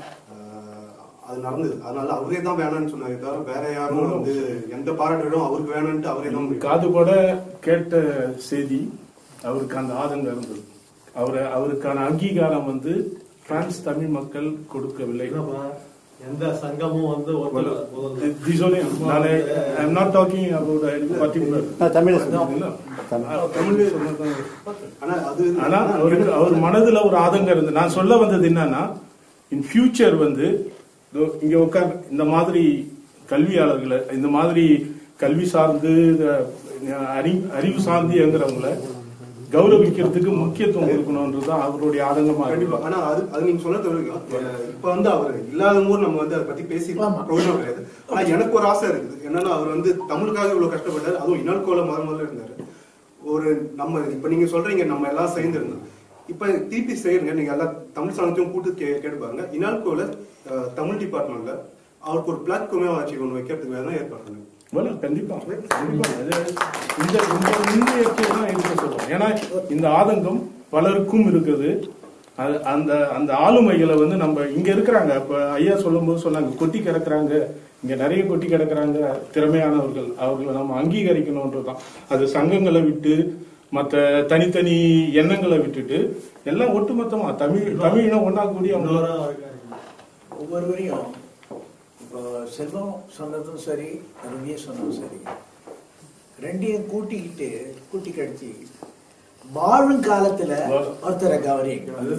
அஹ், அது நடந்தது அதனால அவரே தான் வேணாம்னு சொன்னாரு தவிர வேற யாரும் வந்து எந்த பாராட்டு விடும் அவருக்கு வேணும்ட்டு அவரே தான் காது கூட கேட்ட செய்தி அவருக்கு அந்த ஆதங்கம் இருந்தது அவரு அவருக்கான அங்கீகாரம் வந்து பிரான்ஸ் தமிழ் மக்கள் கொடுக்கவில்லை எந்த சங்கமும் வந்து ஒத்துழைப்பு This only, நான் I am not talking about a particular. Tamil இல்ல. தமிழ் சொன்னதான். ஆனா அது ஆனா அவருக்கு அவர் மனதுல ஒரு ஆதங்கம் இருந்து நான் சொல்ல வந்தது என்னன்னா இன் ஃபியூச்சர் வந்து இதோ இங்க உட்கார் இந்த மாதிரி கல்வியாளர்களை இந்த மாதிரி கல்வி சார்ந்து இந்த அறி அறிவு சார்ந்து இயங்குறவங்களை கௌரவிக்கிறதுக்கு முக்கியத்துவம் கொடுக்கணும்ன்றதுதான் அவருடைய ஆதங்கமா கண்டிப்பா இருக்கு ஆனா அது அது நீங்க சொன்னது வரைக்கும் அஹ், இப்ப வந்து அவர் இல்லாத போது நம்ம வந்து அதை பத்தி பேசி பிரயோஜனம் கிடையாது ஆனா எனக்கு ஒரு ஆசை இருக்குது என்னன்னா அவர் வந்து தமிழுக்காக இவ்வளவு கஷ்டப்பட்டாரு அதுவும் இனல்கோல முத முதல்ல இருந்தாரு ஒரு நம்ம இப்ப நீங்க சொல்றீங்க நம்ம எல்லாம் சேர்ந்து இருந்தோம் இப்ப திருப்பி செய்யுங்க நீங்க எல்லா தமிழ் சங்கத்தையும் கூட்டு கே கேட்டு பாருங்க இனால்கோல அஹ், தமிழ் டிபார்ட்மெண்ட்ல அவருக்கு ஒரு பிளாக் கொமேவாச்சி ஒன்று வைக்கிறதுக்கு வேணா ஏற்பாடு பண்ணுங்க well, கண்டிப்பா கண்டிப்பா அது இந்த இந்த முன்முயற்சியை தான் இருக்க சொல்றோம் ஏன்னா இந்த ஆதங்கம் பலருக்கும் இருக்குது அது அந்த அந்த ஆளுமைகளை வந்து நம்ம இங்க இருக்கிறாங்க இப்ப ஐயா சொல்லும்போது சொன்னாங்க கொட்டி கிடக்குறாங்க இங்க நிறைய கொட்டி கிடக்குறாங்க திறமையானவர்கள் அவர்களை நம்ம அங்கீகரிக்கணும்ன்றதுதான் அது சங்கங்களை விட்டு மற்ற தனித்தனி எண்ணங்களை விட்டுட்டு எல்லாம் ஒட்டுமொத்தமா தமிழ் தமிழினம் ஒன்னாக்கூடிய ஒவ்வொருவரையும் இப்போ செல்வம் சொன்னதும் சரி ரவியே சொன்னதும் சரி ரெண்டையும் கூட்டிக்கிட்டு கூட்டி கழிச்சு வாழும் காலத்துல ஒருத்தரை கவரி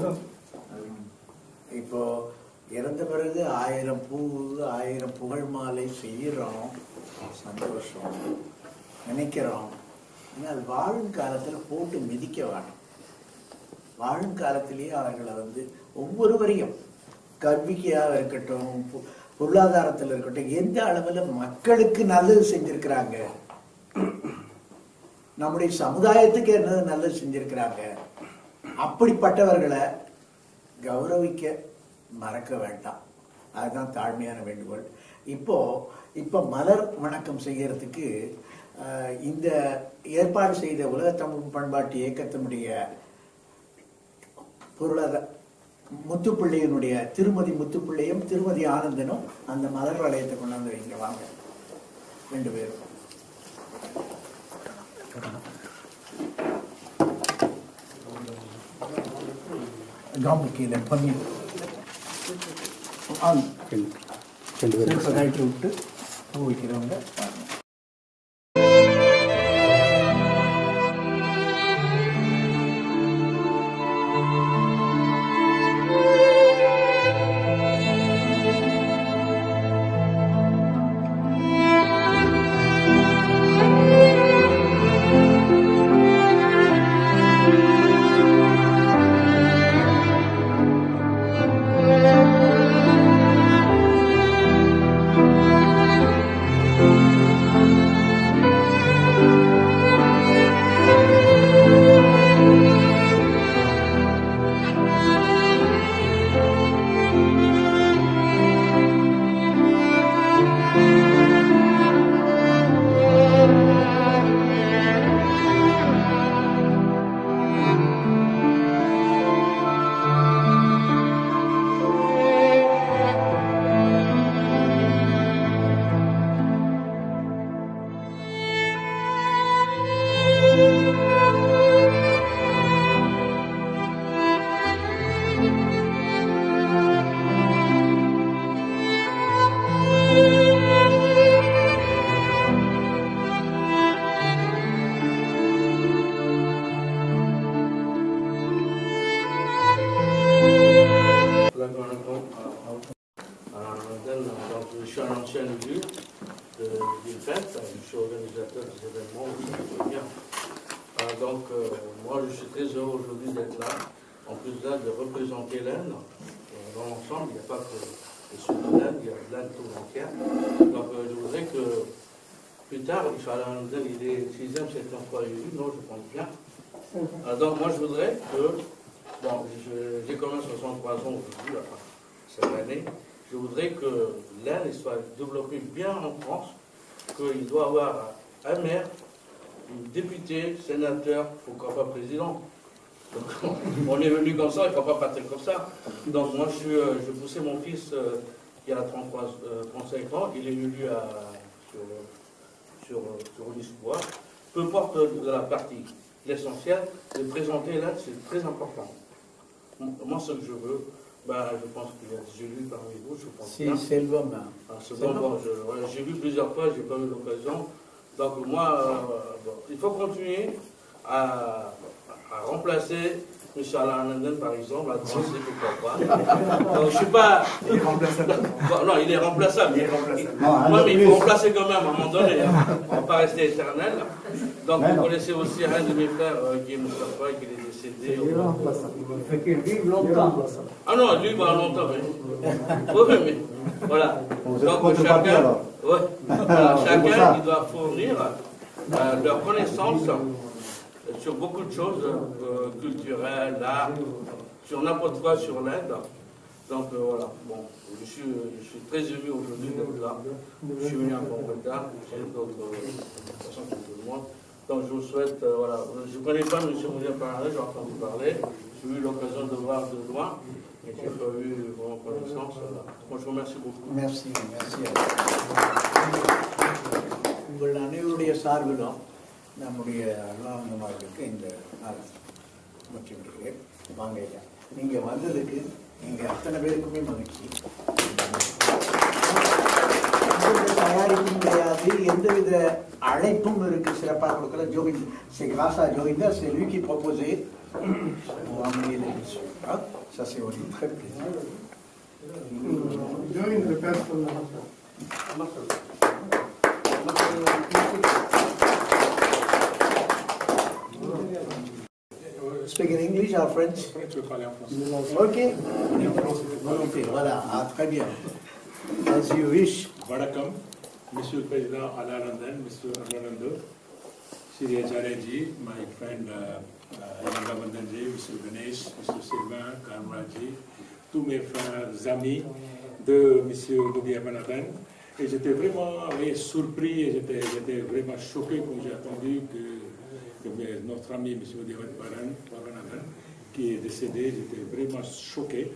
இப்போ இறந்த பிறகு ஆயிரம் பூ ஆயிரம் புகழ் மாலை செய்யறோம் சந்தோஷம் நினைக்கிறோம் ஆனா அது வாழும் காலத்துல போட்டு மிதிக்க வேணும் வாழும் காலத்திலேயே அவர்களை வந்து ஒவ்வொருவரையும் கல்விக்காக இருக்கட்டும் பொ- பொருளாதாரத்தில் இருக்கட்டும் எந்த அளவுல மக்களுக்கு நல்லது செஞ்சிருக்கிறாங்க நம்முடைய சமுதாயத்துக்கு என்ன நல்லது செஞ்சிருக்கிறாங்க அப்படிப்பட்டவர்களை கௌரவிக்க மறக்க வேண்டாம் அதுதான் தாழ்மையான வேண்டுகோள் இப்போ இப்போ மலர் வணக்கம் செய்யறதுக்கு அஹ், இந்த ஏற்பாடு செய்த உலக தமிழ் பண்பாட்டு இயக்கத்தினுடைய பொருளாதார முத்துப்பிள்ளையினுடைய திருமதி முத்துப்பிள்ளையும் திருமதி ஆனந்தனும் அந்த மலர் வளையத்தை கொண்டாந்து வைங்க வாங்க ரெண்டு பேரும் காம்பு கீழே பண்ணி கழட்டி விட்டு பூ வைக்கிறவங்க வாங்க. Vanakkam. Uh, then, donc, je suis un ancien élu de Villefête, je suis organisateur des événements aussi, c'est bien. Euh, donc, euh, moi, je suis très heureux aujourd'hui d'être là. En plus là, de représenter l'Inde. Euh, Dans l'ensemble, il n'y a pas que le sud de l'Inde, il y a l'Inde tout entière. Donc, euh, je voudrais que plus tard, Inch'Allah, il est 6e, 7e fois élu, non, je pense bien. Euh, donc, moi, je voudrais que Bon, je- j'ai quand même 63 ans aujourd'hui, enfin, cette année. Je voudrais que l'Inde soit développée bien en France, qu'il doit avoir un maire, un député, sénateur, pourquoi pas président. Donc, on est venu comme ça, il ne faut pas partir comme ça. Donc moi, je, suis, euh, je poussais mon fils euh, qui a 33, euh, 35 ans, il est élu à, sur, sur, sur l'histoire. Peu importe de la partie, l'essentiel, de présenter l'Inde, c'est très important. Moi, ce que je veux, bah, je pense qu'il y a des élus parmi vous, je pense Si bien. Selvam, Ah, c'est Selvam. bon, bon, je- voilà, j'ai vu plusieurs fois, j'ai pas eu l'occasion. Donc moi, euh, bon, il faut continuer à, à remplacer M. Alain Nanden, par exemple, à danser, pourquoi pas. Donc je suis pas... Il est remplaçable. non, il est remplaçable. Il est remplaçable. Il- Non, un Moi, de mais il plus. faut remplacer quand même à un moment donné. hein. On ne va pas rester éternel. Donc Mais vous non. connaissez aussi un de mes frères euh, qui est Moustapha, qui est décédé. Il est au- remplaçable. Il fait qu'il vive longtemps. ah non, lui, va longtemps, mais. Oui, mais. Voilà. Vous êtes Donc, contrepartie, chacun, alors ouais, voilà, C'est pour chacun ça. il doit fournir euh, leur connaissance sur beaucoup de choses euh, culturelles, l'art, sur n'importe quoi sur l'aide. Donc euh, voilà, bon, je suis, je suis très ému aujourd'hui d'être là. Je suis venu un peu en retard, j'ai d'autres euh, façons que tout le monde. Donc je vous souhaite, euh, voilà, je ne connais pas M. Moudia Parler, j'ai entendu parler, j'ai eu l'occasion de voir de loin, et j'ai pas eu vraiment connaissance. Voilà. Moi je vous remercie beaucoup. Merci, merci. உங்கள் அனைவருடைய சார்பிலும் நம்முடைய அருளானந்தமார்களுக்கு இந்த நாள் முற்றி விடுகிறேன் வாங்க ஐயா நீங்க வந்ததுக்கு நீங்க அத்தனை பேருக்குமே மகிழ்ச்சி எந்தவித தயாரிப்பும் கிடையாது எந்தவித அழைப்பும் இருக்கு சிறப்பாக கொடுக்கல ஜோகிந்த் c'est grâce à Jorinda, c'est lui qui proposait pour amener l'émission. Ah, Ça c'est aussi très plaisir. ஜோவிந்திர பேச சொல்லலாம் Speak in English or French? French, je vais parler en français. Ok. Volonté, voilà, ah, très bien. As you wish. Vanakkam, Monsieur le Président Alarandan, Mr. Arnando, Sri Acharyaji, my friend uh, uh, Yanga Vandanji, Mr. Ganesh, Mr. Sylvain, Kamraji, tous mes frères amis de M. Boubi Abanadan. Et j'étais vraiment oui, surpris et j'étais j'étais vraiment choqué quand j'ai entendu que, que mes- notre ami M. Boubi Abanadan, qui est décédé, j'étais vraiment choqué.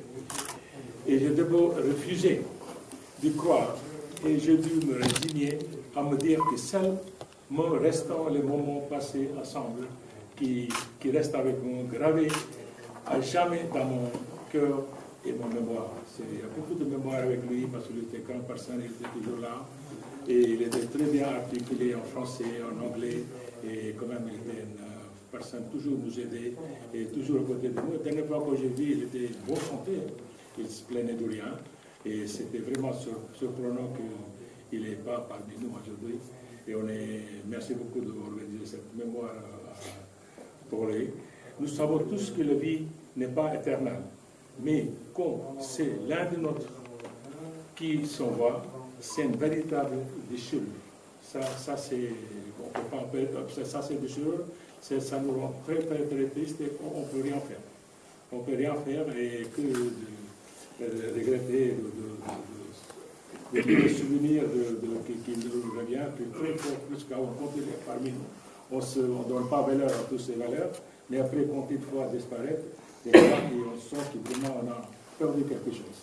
Et j'ai d'abord refusé de croire et j'ai dû me résigner à me dire que seuls me restant les moments passés ensemble qui, qui restent avec moi gravés à jamais dans mon cœur et mon mémoire. C'est- Il y a beaucoup de mémoire avec lui parce qu'il était grande personne, il était toujours là et il était très bien articulé en français, en anglais et quand même il était une euh, personne toujours nous aider et toujours à côté de nous. La dernière fois que j'ai vu, il était bon santé, il se plaignait de rien. Et c'était vraiment sur- surprenant qu'il n'est pas parmi nous aujourd'hui. Et on est, merci beaucoup d'organiser cette mémoire euh, pour lui. Nous savons tous que la vie n'est pas éternelle. Mais quand c'est l'un de notre qui s'en va, c'est une véritable déchirure. Ça, ça c'est, on peut pas, on peut- ça, ça, c'est déchirure, c'est- ça nous rend très très très triste et on ne peut rien faire. On ne peut rien faire et que de, de regretter, de, de, de, de, de souvenirs de, de, qui, qui nous revient, que très fort, plus qu'à on compte parmi nous. On ne donne pas valeur à toutes ces valeurs, mais après, quand une fois disparaître, et là, et on sent que vraiment on a perdu quelque chose.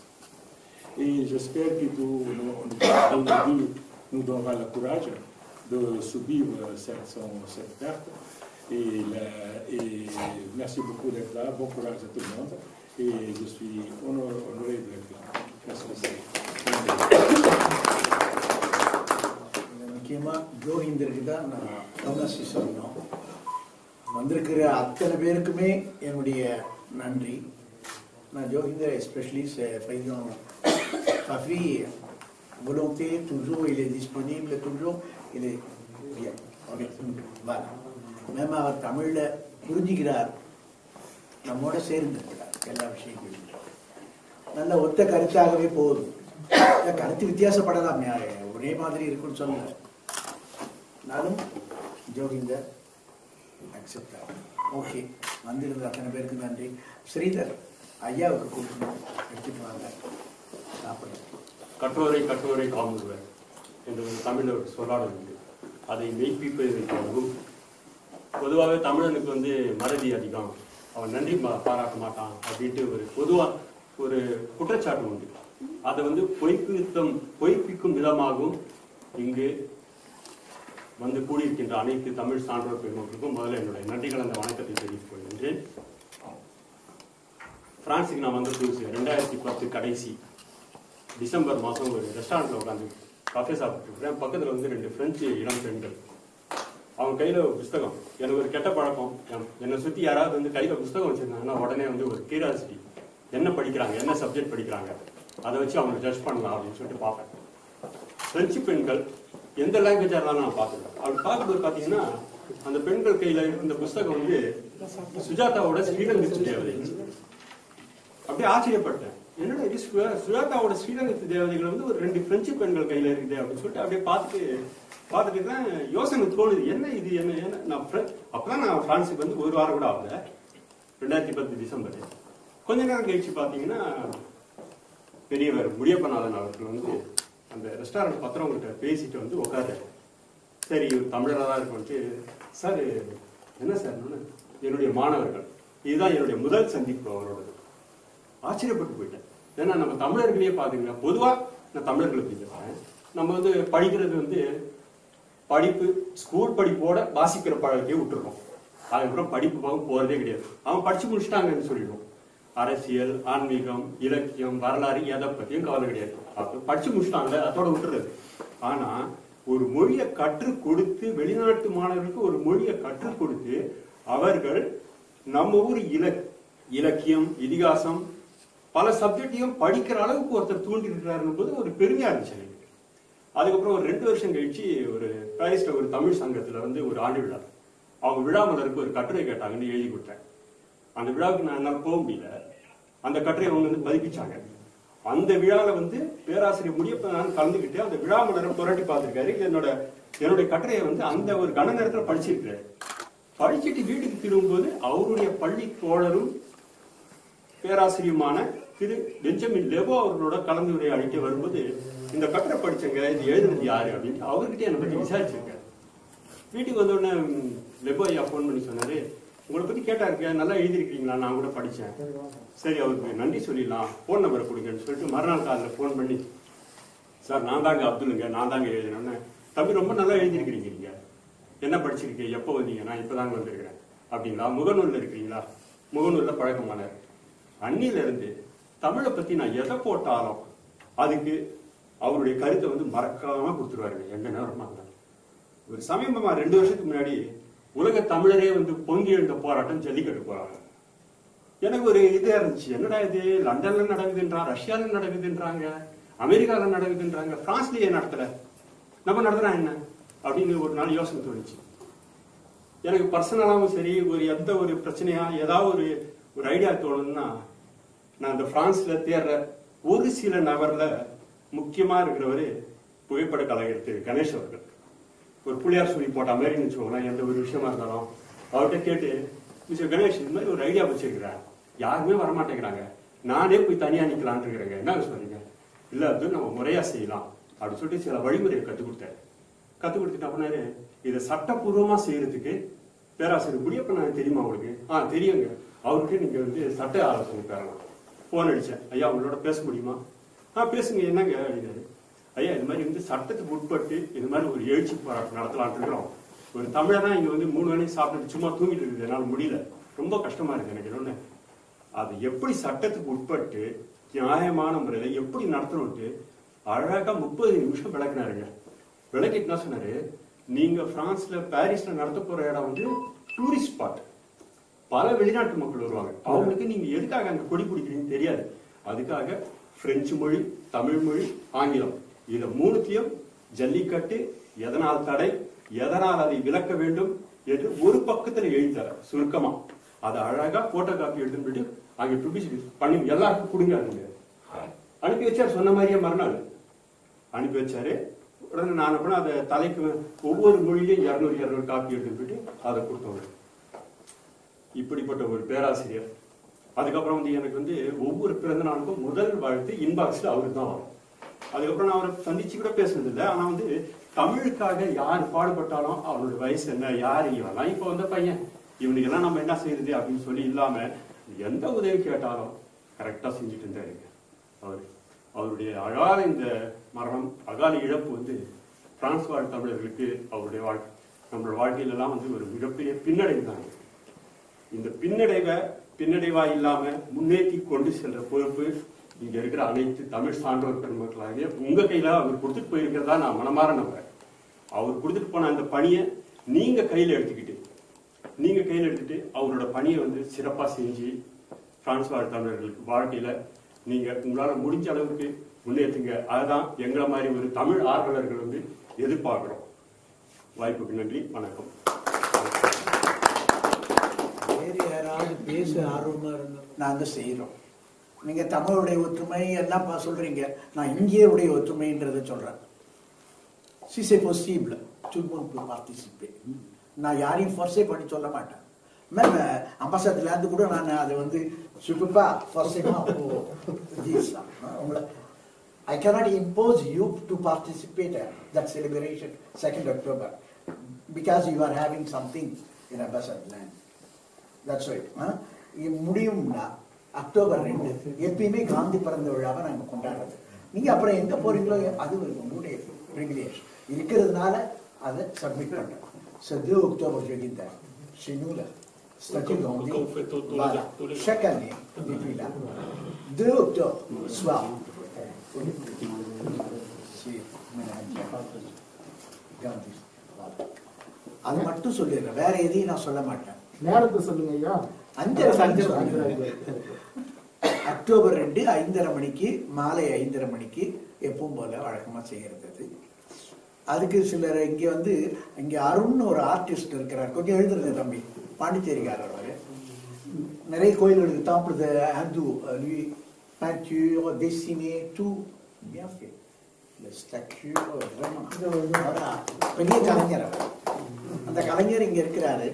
Et j'espère que tout nous, nous, nous, nous donnera le courage de subir cette, son- cette perte. Et, la- et merci beaucoup d'être là. Bon courage à tout le monde. Et je suis honor- honoré d'être là. Merci முக்கியமா ஜோகிந்தருக்கு தான் நான் கவனசி சொல்லணும் வந்திருக்கிற அத்தனை பேருக்குமே என்னுடைய நன்றி நான் Joginder especially faisant Fafi volonté toujours il est disponible toujours il est bien ok voilà même அவர் தமிழ்ல புரிஞ்சுக்கிறார் நம்மோட சேர்ந்து இருக்கிறார் எல்லா விஷயங்களும் நல்ல ஒத்த கருத்தாகவே போகுது இல்ல, கருத்து வித்தியாசப்படலாம் யாரு ஒரே மாதிரி இருக்குன்னு சொல்லல நானும் ஜோகிந்தர் அக்செப்ட் ஓகே வந்திருந்த அத்தனை பேருக்கு நன்றி ஸ்ரீதர் ஐயாவுக்கு கூட்டணும் எடுத்துட்டு வாங்க சாப்பிடுறோம் கற்றோரை கற்றோரை காமுறுவர் என்று ஒரு தமிழ் ஒரு சொல்லாடல் உண்டு அதை மெய்ப்பிப்பதை போலவும் பொதுவாகவே தமிழனுக்கு வந்து மறதி அதிகம் அவன் நன்றி பா- பாராட்ட மாட்டான் அப்படின்ட்டு ஒரு பொதுவா ஒரு குற்றச்சாட்டு உண்டு அதை வந்து பொய்ப்பித்தம் பொய்ப்பிக்கும் விதமாகவும் இங்கு வந்து கூடியிருக்கின்ற அனைத்து தமிழ் சான்றோர் பெருமக்களுக்கும் முதல்ல என்னுடைய நன்றி கலந்த வணக்கத்தை தெரிவித்துக் கொள்கின்றேன் பிரான்ஸுக்கு நான் வந்த புதுசு ரெண்டாயிரத்தி பத்து கடைசி டிசம்பர் மாதம் ஒரு ரெஸ்டாரண்ட்டில் உட்காந்து காஃபே சாப்பிட்டுருக்கிறேன் பக்கத்தில் வந்து ரெண்டு பிரெஞ்சு இளம் பெண்கள் அவங்க கையில் ஒரு புஸ்தகம் எனக்கு ஒரு கெட்ட பழக்கம் என்- என்னை சுற்றி யாராவது வந்து கையில் புஸ்தகம் வச்சுருந்தாங்கன்னா உடனே வந்து ஒரு கியூரியாசிட்டி என்ன படிக்கிறாங்க என்ன சப்ஜெக்ட் படிக்கிறாங்க அதை வச்சு அவங்க ஜட்ஜ் பண்ணலாம் அப்படின்னு சொல்லிட்டு பார்ப்பேன் பிரெஞ்சு பெண்கள் எந்த லாங்குவேஜாக இருந்தாலும் நான் பார்த்துருக்கேன் அப்படி பார்க்கும்போது பார்த்தீங்கன்னா அந்த பெண்கள் கையில் இருந்த புஸ்தகம் வந்து சுஜாதாவோட ஸ்ரீரங்கத்து தேவதை அப்படியே ஆச்சரியப்பட்டேன் என்னடா இது சுஜா- சுஜாதாவோட ஸ்ரீரங்கத்து தேவதைகள் வந்து ஒரு ரெண்டு பிரெஞ்சு பெண்கள் கையில இருக்குது அப்படின்னு சொல்லிட்டு அப்படியே பார்த்துட்டு பார்த்துட்டு தான் யோசனை தோணுது என்ன இது என்ன என்ன நான் பிர- அப்பதான் நான் பிரான்ஸுக்கு வந்து ஒரு வாரம் கூட ஆகல ரெண்டாயிரத்தி பத்து டிசம்பர் கொஞ்ச நேரம் கழிச்சு பார்த்தீங்கன்னா பெரியவர் முடியப்பநாதன் அவர்கள் வந்து அந்த ரெஸ்டாரண்ட் பத்திரவங்கிட்ட பேசிட்டு வந்து உட்கார்றாரு சரி இவர் தமிழராக தான் இருக்கும்ட்டு சார் என்ன சார் என்னுடைய மாணவர்கள் இதுதான் என்னுடைய முதல் சந்திப்பு அவரோடது ஆச்சரியப்பட்டு போயிட்டேன் ஏன்னா நம்ம தமிழர்களையே பாத்தீங்கன்னா பொதுவா நான் தமிழர்களை பத்தி பேசுறேன் நம்ம வந்து படிக்கிறது வந்து படிப்பு ஸ்கூல் படிப்போட வாசிக்கிற பழக்கத்தையே விட்டுருக்கோம் அதுக்கப்புறம் படிப்பு பக்கம் போறதே கிடையாது அவன் படிச்சு முடிச்சிட்டாங்கன்னு சொல்லிடுவோம் அரசியல் ஆன்மீகம் இலக்கியம் வரலாறு எதை பத்தியும் கவலை கிடையாது அப்ப படிச்சு முடிச்சிட்டாங்கல்ல அதோட விட்டுறது ஆனா ஒரு மொழியை கற்றுக் கொடுத்து வெளிநாட்டு மாணவர்களுக்கு ஒரு மொழியை கற்றுக் கொடுத்து அவர்கள் நம்ம ஊர் இலக் இலக்கியம் இதிகாசம் பல சப்ஜெக்டையும் படிக்கிற அளவுக்கு ஒருத்தர் தூண்டி இருக்கிறாருன்னு போது ஒரு பெருமையா இருந்துச்சு எனக்கு அதுக்கப்புறம் ஒரு ரெண்டு வருஷம் கழிச்சு ஒரு பாரிஸ்ல ஒரு தமிழ் சங்கத்துல வந்து ஒரு ஆண்டு விழா அவங்க விழா மலருக்கு ஒரு கட்டுரை கேட்டாங்கன்னு எழுதி கொடுத்தேன் அந்த விழாவுக்கு நான் என்னால் போக முடியல அந்த கட்டுரை அவங்க வந்து பதிப்பிச்சாங்க அந்த விழால வந்து பேராசிரியர் முடியப்ப நான் கலந்துக்கிட்டு அந்த விழா மலரை புரட்டி பார்த்திருக்காரு என்னோட என்னுடைய கட்டுரையை வந்து அந்த ஒரு கன நேரத்துல படிச்சிருக்கிறாரு படிச்சுட்டு வீட்டுக்கு திரும்பும்போது அவருடைய பள்ளி தோழரும் பேராசிரியருமான திரு பெஞ்சமின் லெபோ அவர்களோட கலந்துரையாடிட்டு வரும்போது இந்த கட்டுரை படிச்சங்க இது எழுதுனது யாரு அப்படின்ட்டு அவர்கிட்ட என்னை பத்தி விசாரிச்சிருக்காரு வீட்டுக்கு வந்த உடனே ம், லெபோ ஐயா ஃபோன் பண்ணி சொன்னாரு உங்களை பத்தி கேட்டாருங்க நல்லா எழுதிருக்கீங்களா நான் கூட படிச்சேன் சரி அவருக்கு நன்றி சொல்லிடலாம் ஃபோன் நம்பரை கொடுங்கன்னு சொல்லிட்டு மறுநாள் காலையில் ஃபோன் பண்ணி சார் நான் தாங்க அப்துல்லுங்க நான் தாங்க எழுதினேன்னு தம்பி ரொம்ப நல்லா எழுதியிருக்கிறீங்க நீங்க என்ன படிச்சிருக்கீங்க எப்போ வந்தீங்க நான் இப்பதாங்க வந்திருக்கிறேன் அப்படிங்களா முகநூல்ல இருக்கிறீங்களா முகநூல்ல பழக்கமானார் அன்னில இருந்து தமிழை பத்தி நான் எதை போட்டாலும் அதுக்கு அவருடைய கருத்தை வந்து மறக்காம கொடுத்துருவாருங்க எந்த நேரமா இருந்தாலும் ஒரு சமீபமா ரெண்டு வருஷத்துக்கு முன்னாடி உலக தமிழரே வந்து பொங்கி எழுந்த போராட்டம் ஜல்லிக்கட்டு போறாங்க எனக்கு ஒரு இதா இருந்துச்சு என்னடா இது லண்டன்ல நடக்குதுன்றான் ரஷ்யால நடக்குதுன்றாங்க அமெரிக்கால நடக்குதுன்றாங்க பிரான்ஸ்லயே நடத்தல நம்ம நடத்துறா என்ன அப்படின்னு ஒரு நாள் யோசனை தோணுச்சு எனக்கு பர்சனலாவும் சரி ஒரு எந்த ஒரு பிரச்சனையா ஏதாவது ஒரு ஒரு ஐடியா தோணுதுன்னா நான் அந்த பிரான்ஸ்ல தேடுற ஒரு சில நபர்ல முக்கியமா இருக்கிறவரு புகைப்பட கலைஞர் திரு கணேஷ் அவர்கள் ஒரு புள்ளியார் சொல்லி போட்ட மாதிரின்னு வச்சுக்கோங்களேன் எந்த ஒரு விஷயமா இருந்தாலும் அவர்கிட்ட கேட்டு மிஸ்டர் கணேஷ் இந்த மாதிரி ஒரு ஐடியா வச்சிருக்கிறேன் யாருமே வரமாட்டேங்கிறாங்க நானே போய் தனியா நிக்கலாம்னு இருக்கிறேங்க என்ன சொல்றீங்க இல்ல அது நம்ம முறையா செய்யலாம் அப்படின்னு சொல்லிட்டு சில வழிமுறையை கத்துக் கொடுத்தாரு கத்துக் கொடுத்துட்டு அப்படின்னாரு இதை சட்டப்பூர்வமா செய்யறதுக்கு பேராசிரியர் குடியப்ப நான் தெரியுமா உங்களுக்கு ஆ தெரியுங்க அவருக்கு நீங்க வந்து சட்ட ஆலோசனை பெறலாம் போன் அடிச்சேன் ஐயா உங்களோட பேச முடியுமா ஆ பேசுங்க என்னங்க அப்படின்னாரு ஐயா இது மாதிரி வந்து சட்டத்துக்கு உட்பட்டு இது மாதிரி ஒரு எழுச்சி போராட்டம் நடத்தலாம்னு இருக்கிறோம் ஒரு தமிழனா இங்க வந்து மூணு வேளையும் சாப்பிட்டு சும்மா தூங்கிட்டு இருக்குது என்னால முடியல ரொம்ப கஷ்டமா இருக்கு எனக்கு இன்னொன்னு அது எப்படி சட்டத்துக்கு உட்பட்டு நியாயமான முறையில எப்படி நடத்தணும்ட்டு அழகா முப்பது நிமிஷம் விளக்குனாருங்க விளக்கிட்டு என்ன சொன்னாரு நீங்க பிரான்ஸ்ல பாரிஸ்ல நடத்த போற இடம் வந்து டூரிஸ்ட் ஸ்பாட் பல வெளிநாட்டு மக்கள் வருவாங்க அவங்களுக்கு நீங்க எதுக்காக அங்க கொடி பிடிக்கிறீங்கன்னு தெரியாது அதுக்காக பிரெஞ்சு மொழி தமிழ் மொழி ஆங்கிலம் இத மூணுத்தையும் ஜல்லிக்கட்டு எதனால் தடை எதனால் அதை விளக்க வேண்டும் என்று ஒரு பக்கத்துல எழுதிட்டார் சுருக்கமா அதை அழகா போட்டோ காப்பி எடுத்துட்டு போயிட்டு அங்க publicity பண்ணி எல்லாருக்கும் கொடுங்க அதுங்க அனுப்பி வச்சார் சொன்ன மாதிரியே மறுநாள் அனுப்பி வச்சாரு உடனே நான் அப்புறம் அதை தலைக்கு ஒவ்வொரு மொழியிலையும் இருநூறு இருநூறு காப்பி எடுத்துட்டு போயிட்டு அதை கொடுத்தோம் இப்படிப்பட்ட ஒரு பேராசிரியர் அதுக்கப்புறம் வந்து எனக்கு வந்து ஒவ்வொரு பிறந்த நாளுக்கும் முதல் வாழ்த்து இன்பாக்ஸ்ல அவருக்கு தான் வரும் அதுக்கப்புறம் நான் அவரை சந்திச்சு கூட பேசுனது இல்லை ஆனா வந்து தமிழுக்காக யார் பாடுபட்டாலும் அவனுடைய வயசு என்ன யார் இவெல்லாம் இப்போ வந்த பையன் இவனுக்கெல்லாம் நம்ம என்ன செய்யுது அப்படின்னு சொல்லி இல்லாம எந்த உதவி கேட்டாலும் கரெக்டா செஞ்சுட்டு இருந்தாரு அவரு அவருடைய அகால இந்த மரணம் அகால இழப்பு வந்து பிரான்ஸ் வாழ் தமிழர்களுக்கு அவருடைய வாழ்க்கை நம்மளோட வாழ்க்கையில எல்லாம் வந்து ஒரு மிகப்பெரிய பின்னடைவு தான் இந்த பின்னடைவை பின்னடைவா இல்லாம முன்னேற்றி கொண்டு செல்ற பொறுப்பு இங்க இருக்கிற அனைத்து தமிழ் சான்றோர் பெருமக்களாகிய உங்க கையில அவர் கொடுத்துட்டு போயிருக்கிறதா நான் மனமாற நம்புறேன் அவர் கொடுத்துட்டு போன அந்த பணியை நீங்க கையில எடுத்துக்கிட்டு நீங்க கையில எடுத்துட்டு அவரோட பணியை வந்து சிறப்பா செஞ்சு பிரான்ஸ் வாழ் தமிழர்களுக்கு வாழ்க்கையில நீங்க உங்களால முடிஞ்ச அளவுக்கு முன்னேற்றுங்க அதுதான் எங்களை மாதிரி ஒரு தமிழ் ஆர்வலர்கள் வந்து எதிர்பார்க்கிறோம் வாய்ப்புக்கு நன்றி வணக்கம் வேறு யாராவது பேச ஆர்வமா இருந்தா நாங்க செய்யறோம் நீங்க தமிழுடைய ஒற்றுமை எல்லாம் பா- சொல்றீங்க நான் இந்தியருடைய ஒற்றுமைன்றதை சொல்றேன் si c'est possible tout le monde peut participer நான் யாரையும் ஃபோர்ஸே பண்ணி சொல்ல மாட்டேன் மேம் அம்பாசடர்ல இருந்து கூட நான் அதை வந்து je peux pas forcément pour dire ça hein, உங்களை I cannot impose you to participate at that celebration 2nd October because you are having something in Ambassador land. That's right. huh? இது முடியும்னா October ரெண்டு எப்பயுமே காந்தி பிறந்த விழாவை நாங்க கொண்டாடுறது நீங்க அப்புறம் எங்க போறீங்களோ அது ஒரு உங்களுடைய ரெகுலேஷன் இருக்கிறதுனால அதை சப்மிட் பண்ணேன் Ce 2 octobre, je dis that. Chez nous, là, statue Comme- Gandhi, comme on fait tous- tous les- voilà, tous les- chaque année, depuis là, 2 octobre, soir, c'est Manhattan, Gandhi. Voilà. அது மட்டும் சொல்லிடுறேன் வேற எதையும் நான் சொல்ல மாட்டேன் நேரத்தை சொல்லுங்க ஐயா அஞ்சரை அஞ்சரை அஞ்சரை மணி. அக்டோபர் ரெண்டு ஐந்தரை மணிக்கு மாலை ஐந்தரை மணிக்கு எப்பவும் போல வழக்கமா செய்யறது அது அதுக்கு சிலர் இங்க வந்து இங்க அருண்னு ஒரு ஆர்டிஸ்ட் இருக்கிறார் கொஞ்சம் எழுதுருங்க தம்பி பாண்டிச்சேரிக்காரர் அவரு நிறைய கோயில்களுக்கு தாப்பிடுது ஹந்து lui peinture dessiné tout bien fait le statue vraiment அவரா பெரிய கலைஞர் அவர் அந்த கலைஞர் இங்க இருக்கிறாரு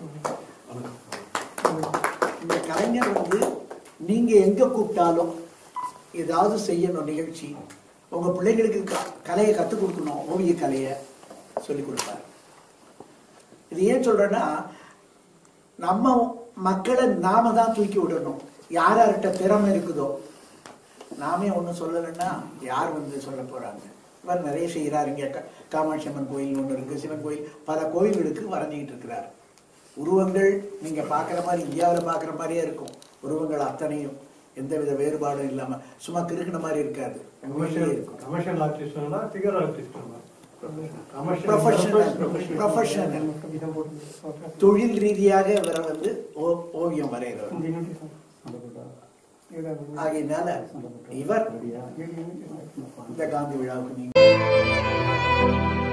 இந்த கலைஞர் வந்து நீங்க எங்க கூப்பிட்டாலும் ஏதாவது செய்யணும் நிகழ்ச்சி உங்க பிள்ளைங்களுக்கு க- கலையை கத்துக் கொடுக்கணும் ஓவிய கலையை சொல்லி கொடுப்பாரு இது ஏன் சொல்றேன்னா நம்ம மக்களை நாம தான் தூக்கி விடணும் யார் யார்கிட்ட திறமை இருக்குதோ நாமே ஒன்றும் சொல்லலைன்னா யார் வந்து சொல்ல போறாங்க இவர் நிறைய செய்கிறார் இங்கே க- காமாட்சி அம்மன் கோயில் ஒன்று இருக்கு சிவன் கோயில் பல கோயில்களுக்கு வரைஞ்சிக்கிட்டு இருக்கிறார் உருவங்கள் நீங்க பார்க்குற மாதிரி இந்தியாவில் பார்க்குற மாதிரியே இருக்கும் உருவங்கள் அத்தனையும் எந்தவித வேறுபாடும் இல்லாம சும்மா கிறுக்கின மாதிரி இருக்காது உண்மையிலேயே இருக்கும் கமர்ஷியல் ஆர்டிஸ்ட்னா ஃபிகர் ஆர்டிஸ்ட்னா ப்ரொஃபஷனல் ப்ரொஃபஷனல் தொழில் ரீதியாக இவரை வந்து ஓ- ஓவியம் வரைகிறவர் ஆகையினால இவர் இந்த காந்தி விழாவுக்கு நீங்க